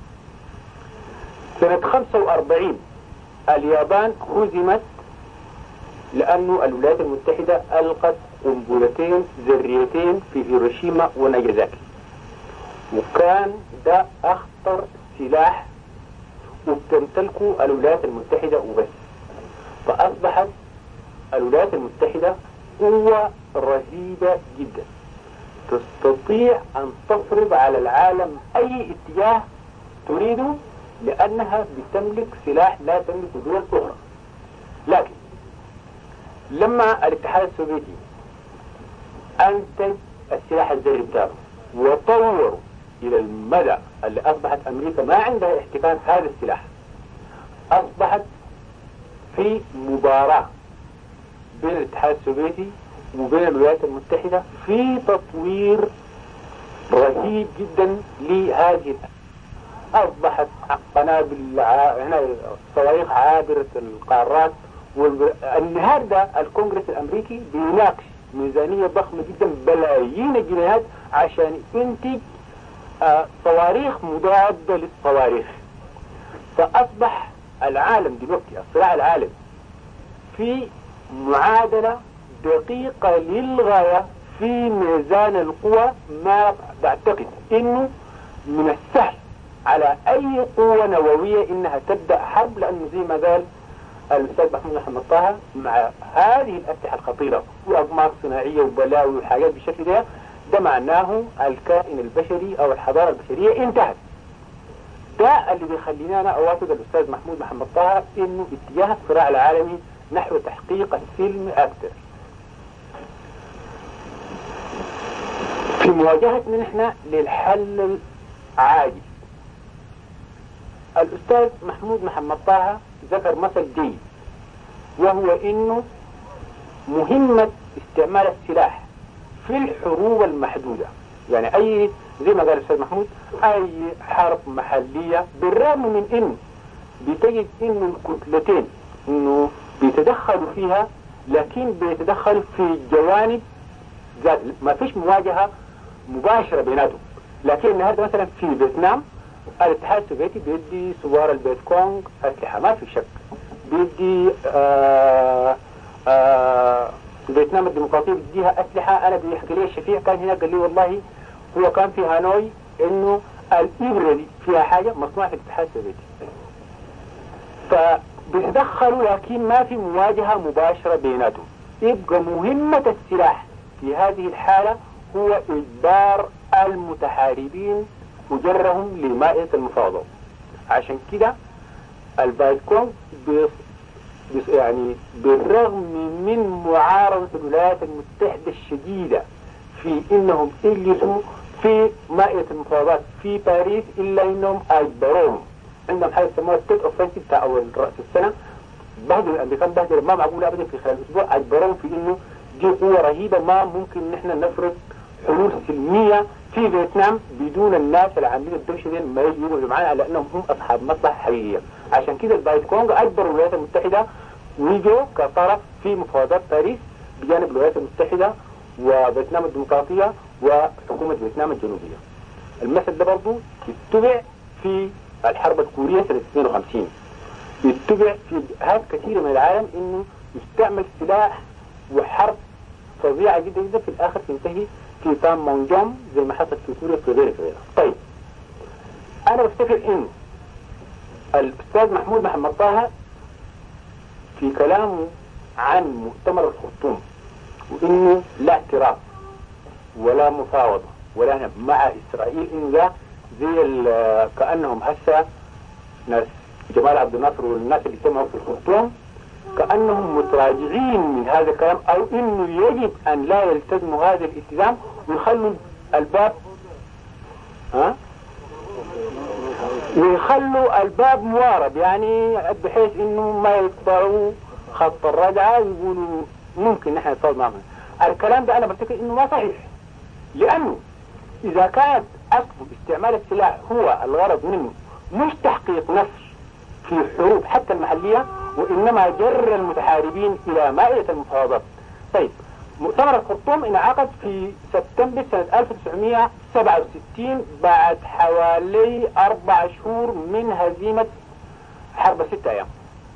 سنة 45 اليابان هزمت لأنه الولايات المتحدة ألقت قنبلتين ذريتين في هيروشيما وناجازاكي وكان ده أخطر سلاح وبتمتلكه الولايات المتحدة وبس فأصبحت الولايات المتحدة قوة رهيبة جدا تستطيع أن تفرض على العالم أي اتجاه تريده لأنها بتملك سلاح لا تملك دول أخرى لكن لما الاتحاد السوفيتي أنتج السلاح الذري بتاعه وطوروا إلى المدى اللي أصبحت أمريكا ما عندها احتكار هذا السلاح أصبحت في مباراة بين الاتحاد السوفيتي وبين الولايات المتحدة في تطوير رهيب جدا لهذه أصبحت قنابل هنا صواريخ عابرة القارات والنهارده الكونغرس الأمريكي بيناقش ميزانية ضخمة جدا بلايين الجنيهات عشان ينتج آه صواريخ مضادة للصواريخ فأصبح العالم دلوقتي الصراع العالمي في معادلة دقيقة للغاية في ميزان القوى ما بعتقد انه من السهل على اي قوة نووية انها تبدأ حرب لانه زي ما قال الاستاذ محمود محمد طه مع هذه الاسلحة الخطيرة واقمار صناعية وبلاوي وحاجات بالشكل ده ده معناه الكائن البشري او الحضارة البشرية انتهت ده اللي بيخلينا انا اوافق الاستاذ محمود محمد طه انه اتجاه الصراع العالمي نحو تحقيق السلم اكثر في مواجهتنا نحن للحل العاجل الأستاذ محمود محمد طه ذكر مثل جيد وهو إنه مهمة استعمال السلاح في الحروب المحدودة يعني أي زي ما قال الأستاذ محمود أي حرب محلية بالرغم من إنه بتجد إنه الكتلتين إنه بيتدخلوا فيها لكن بيتدخلوا في جوانب ذات ما فيش مواجهة مباشرة بيناتهم لكن النهارده مثلا في فيتنام الاتحاد السوفيتي بيدي سوار البيت كونغ أسلحة ما في شك بيدي آآ آآ فيتنام الديمقراطية بيديها أسلحة أنا بيحكي لي الشفيع كان هنا قال لي والله هو كان في هانوي إنه الإبرة دي فيها حاجة مصنوعة في الاتحاد السوفيتي فبيتدخلوا لكن ما في مواجهة مباشرة بيناتهم يبقى مهمة السلاح في هذه الحالة هو إجبار المتحاربين وجرهم لمائدة المفاوضة عشان كده البايكون بيص بيص يعني بالرغم من معارضة الولايات المتحدة الشديدة في انهم يجلسوا في مائدة المفاوضات في باريس الا انهم اجبروهم عندهم حاجة يسموها ستيت اوفنسيف بتاع اول رأس السنة بهدلوا الامريكان بهدلوا ما معقول ابدا في خلال اسبوع اجبروهم في انه دي قوة رهيبة ما ممكن ان احنا نفرض حلول سلمية في فيتنام بدون الناس العاملين الدوشة دي ما يجوا يقعدوا معانا لانهم هم اصحاب مصلحة حقيقية عشان كده البايت كونغ اجبر الولايات المتحدة ويجوا كطرف في مفاوضات باريس بجانب الولايات المتحدة وفيتنام الديمقراطية وحكومة فيتنام الجنوبية المثل ده برضه يتبع في الحرب الكورية سنة 52 يتبع في جهات كثيرة من العالم انه يستعمل سلاح وحرب فظيعة جدا جدا في الاخر تنتهي في تام مونجوم زي ما حصل في سوريا في غيره في غيره طيب انا بفتكر ان الاستاذ محمود محمد طه في كلامه عن مؤتمر الخرطوم وانه لا اعتراف ولا مفاوضة ولا مع اسرائيل انه ده زي كانهم هسه ناس جمال عبد الناصر والناس اللي اجتمعوا في الخرطوم كأنهم متراجعين من هذا الكلام أو إنه يجب أن لا يلتزموا هذا الالتزام ويخلوا الباب ها ويخلوا الباب موارب يعني بحيث إنه ما يقطعوا خط الرجعة ويقولوا ممكن نحن نتفاوض معهم الكلام ده انا بفتكر انه ما صحيح لانه اذا كانت اصل استعمال السلاح هو الغرض منه مش تحقيق نصر في الحروب حتى المحلية وانما جر المتحاربين الى مائدة المفاوضات طيب مؤتمر الخرطوم انعقد في سبتمبر سنة 1967 بعد حوالي أربع شهور من هزيمة حرب ستة أيام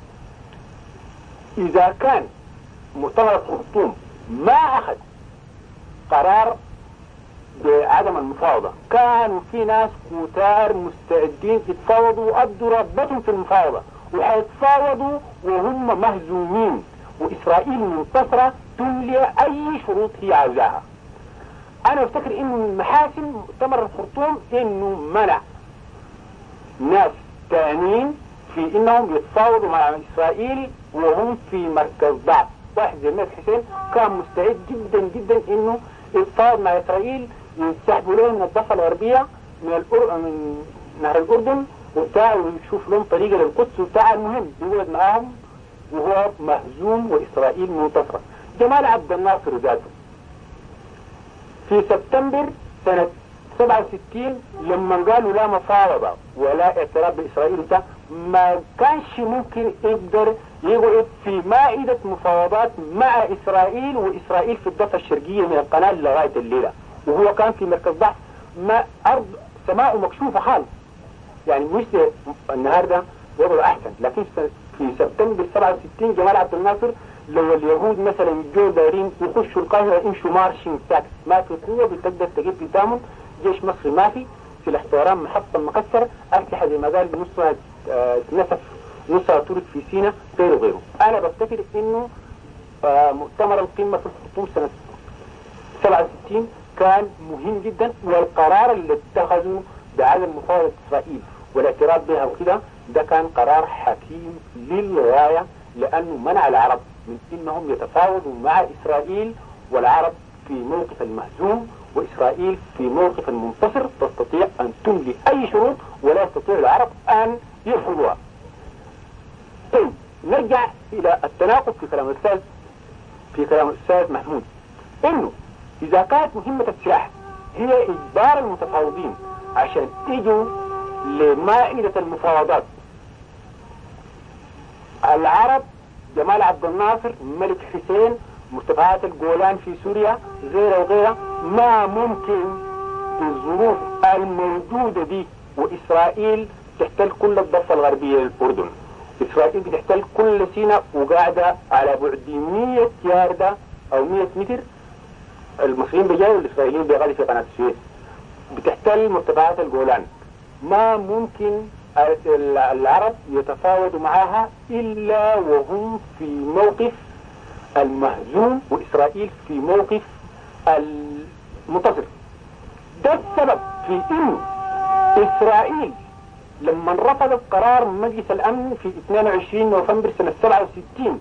إذا كان مؤتمر الخرطوم ما أخذ قرار بعدم المفاوضة كانوا في ناس كتار مستعدين يتفاوضوا وأدوا رغبتهم في المفاوضة وحيتفاوضوا وهم مهزومين وإسرائيل منتصرة تملي أي شروط هي عاوزاها أنا أفتكر إنه من محاسن مؤتمر الخرطوم إنه منع ناس تانيين في إنهم يتفاوضوا مع إسرائيل وهم في مركز ضعف واحد زي ميت حسين كان مستعد جدا جدا إنه يتفاوض مع إسرائيل يسحبوا له من الضفة الغربية من الأر... من نهر الأردن وبتاع ويشوف لهم طريقة للقدس وبتاع المهم يقعد معاهم وهو مهزوم وإسرائيل منتصرة جمال عبد الناصر ذاته في سبتمبر سنة 67 لما قالوا لا مفاوضة ولا اعتراف بإسرائيل ده ما كانش ممكن يقدر يقعد في مائدة مفاوضات مع إسرائيل وإسرائيل في الضفة الشرقية من القناة لغاية الليلة وهو كان في مركز ضعف ما أرض سماء مكشوفة خالص يعني مش النهاردة وضعه أحسن لكن في سبتمبر 67 جمال عبد الناصر لو اليهود مثلا جو دايرين يخشوا القاهرة يمشوا مارشين ساكس ما في قوة بتقدر تجيب قدامهم جيش مصري ما في سلاح طيران محطة مكسرة أسلحة زي ما قال نصها آه نسف نصها ترك في سينا غيره غيره أنا بفتكر إنه آه مؤتمر القمة في الخرطوم سنة 67 كان مهم جدا والقرار اللي اتخذه بعدم مفاوضة إسرائيل والاعتراف بها وكده ده كان قرار حكيم للغاية لأنه منع العرب من أنهم يتفاوضوا مع إسرائيل والعرب في موقف المهزوم وإسرائيل في موقف المنتصر تستطيع أن تملي أي شروط ولا يستطيع العرب أن يرفضوها طيب نرجع إلى التناقض في كلام الأستاذ في كلام الأستاذ محمود إنه إذا كانت مهمة السلاح هي إجبار المتفاوضين عشان يجوا لمائدة المفاوضات العرب جمال عبد الناصر ملك حسين مرتفعات الجولان في سوريا غيرها وغيرها ما ممكن في الظروف الموجودة دي وإسرائيل تحتل كل الضفة الغربية للأردن إسرائيل بتحتل كل سيناء وقاعدة على بعد 100 ياردة أو 100 متر المصريين بيجوا والإسرائيليين بيغادي في قناة السويس بتحتل مرتفعات الجولان ما ممكن العرب يتفاوضوا معها إلا وهم في موقف المهزوم وإسرائيل في موقف المنتصر ده السبب في إنه إسرائيل لما رفضت قرار مجلس الأمن في 22 نوفمبر سنة 67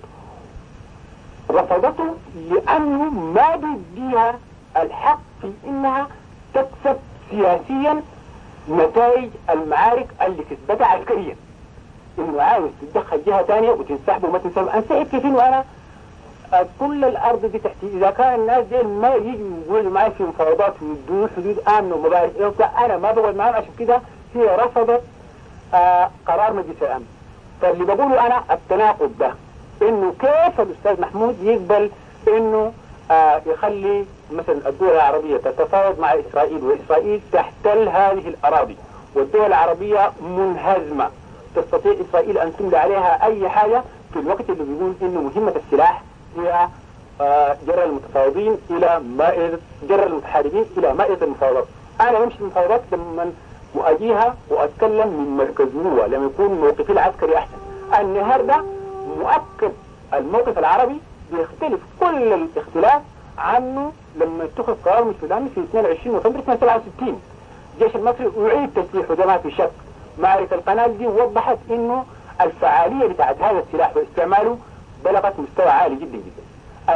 رفضته لأنه ما بيديها الحق في إنها تكسب سياسيا نتائج المعارك اللي كسبتها عسكريا انه عاوز تتدخل جهة تانية وتنسحب وما تنسحب انسحب كيف انه انا كل الارض دي تحتي اذا كان الناس دي ما يجوا يقولوا معي في مفاوضات ويدوا حدود امن وما بعرف ايه انا ما بقعد معاهم عشان كده هي رفضت آه قرار مجلس الامن فاللي بقوله انا التناقض ده انه كيف الاستاذ محمود يقبل انه آه يخلي مثلا الدول العربية تتفاوض مع إسرائيل وإسرائيل تحتل هذه الأراضي والدول العربية منهزمة تستطيع إسرائيل أن تملي عليها أي حاجة في الوقت اللي بيقول إنه مهمة السلاح هي آه جر المتفاوضين إلى مائدة جر المتحاربين إلى مائدة المفاوضات أنا بمشي المفاوضات لما أؤديها وأتكلم من مركز نوة لما يكون موقفي العسكري أحسن النهاردة مؤكد الموقف العربي بيختلف كل الاختلاف عنه لما اتخذ قرار من السودان في 22 نوفمبر سنة 67 الجيش المصري أعيد تسليحه ده ما في شك معركة القناة دي وضحت انه الفعالية بتاعت هذا السلاح واستعماله بلغت مستوى عالي جدا جدا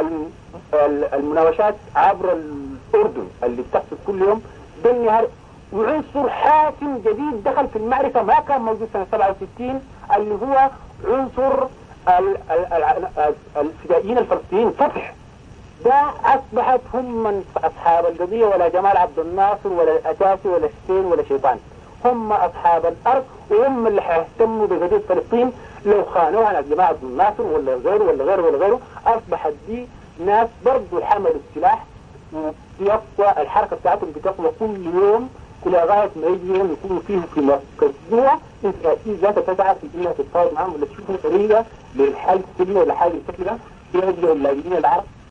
المناوشات عبر الأردن اللي بتحصل كل يوم بالنهار وعنصر حاسم جديد دخل في المعركة ما كان موجود سنة 67 اللي هو عنصر الفدائيين الفلسطينيين فتح ده اصبحت هم من اصحاب القضيه ولا جمال عبد الناصر ولا الاساسي ولا حسين ولا شيطان هم اصحاب الارض وهم اللي حيهتموا بقضيه فلسطين لو خانوا على جماعه عبد الناصر ولا غيره ولا غيره ولا غيره اصبحت دي ناس برضو حملوا السلاح وبيقوى الحركه بتاعتهم بتقوى كل يوم الى غايه ما يجي يوم يكونوا فيه في مركز جوه انت ذاتها تسعى في انها تتفاوض معاهم ولا تشوفوا طريقه للحل السلمي ولا حاجه بالشكل ده يرجعوا اللاجئين العرب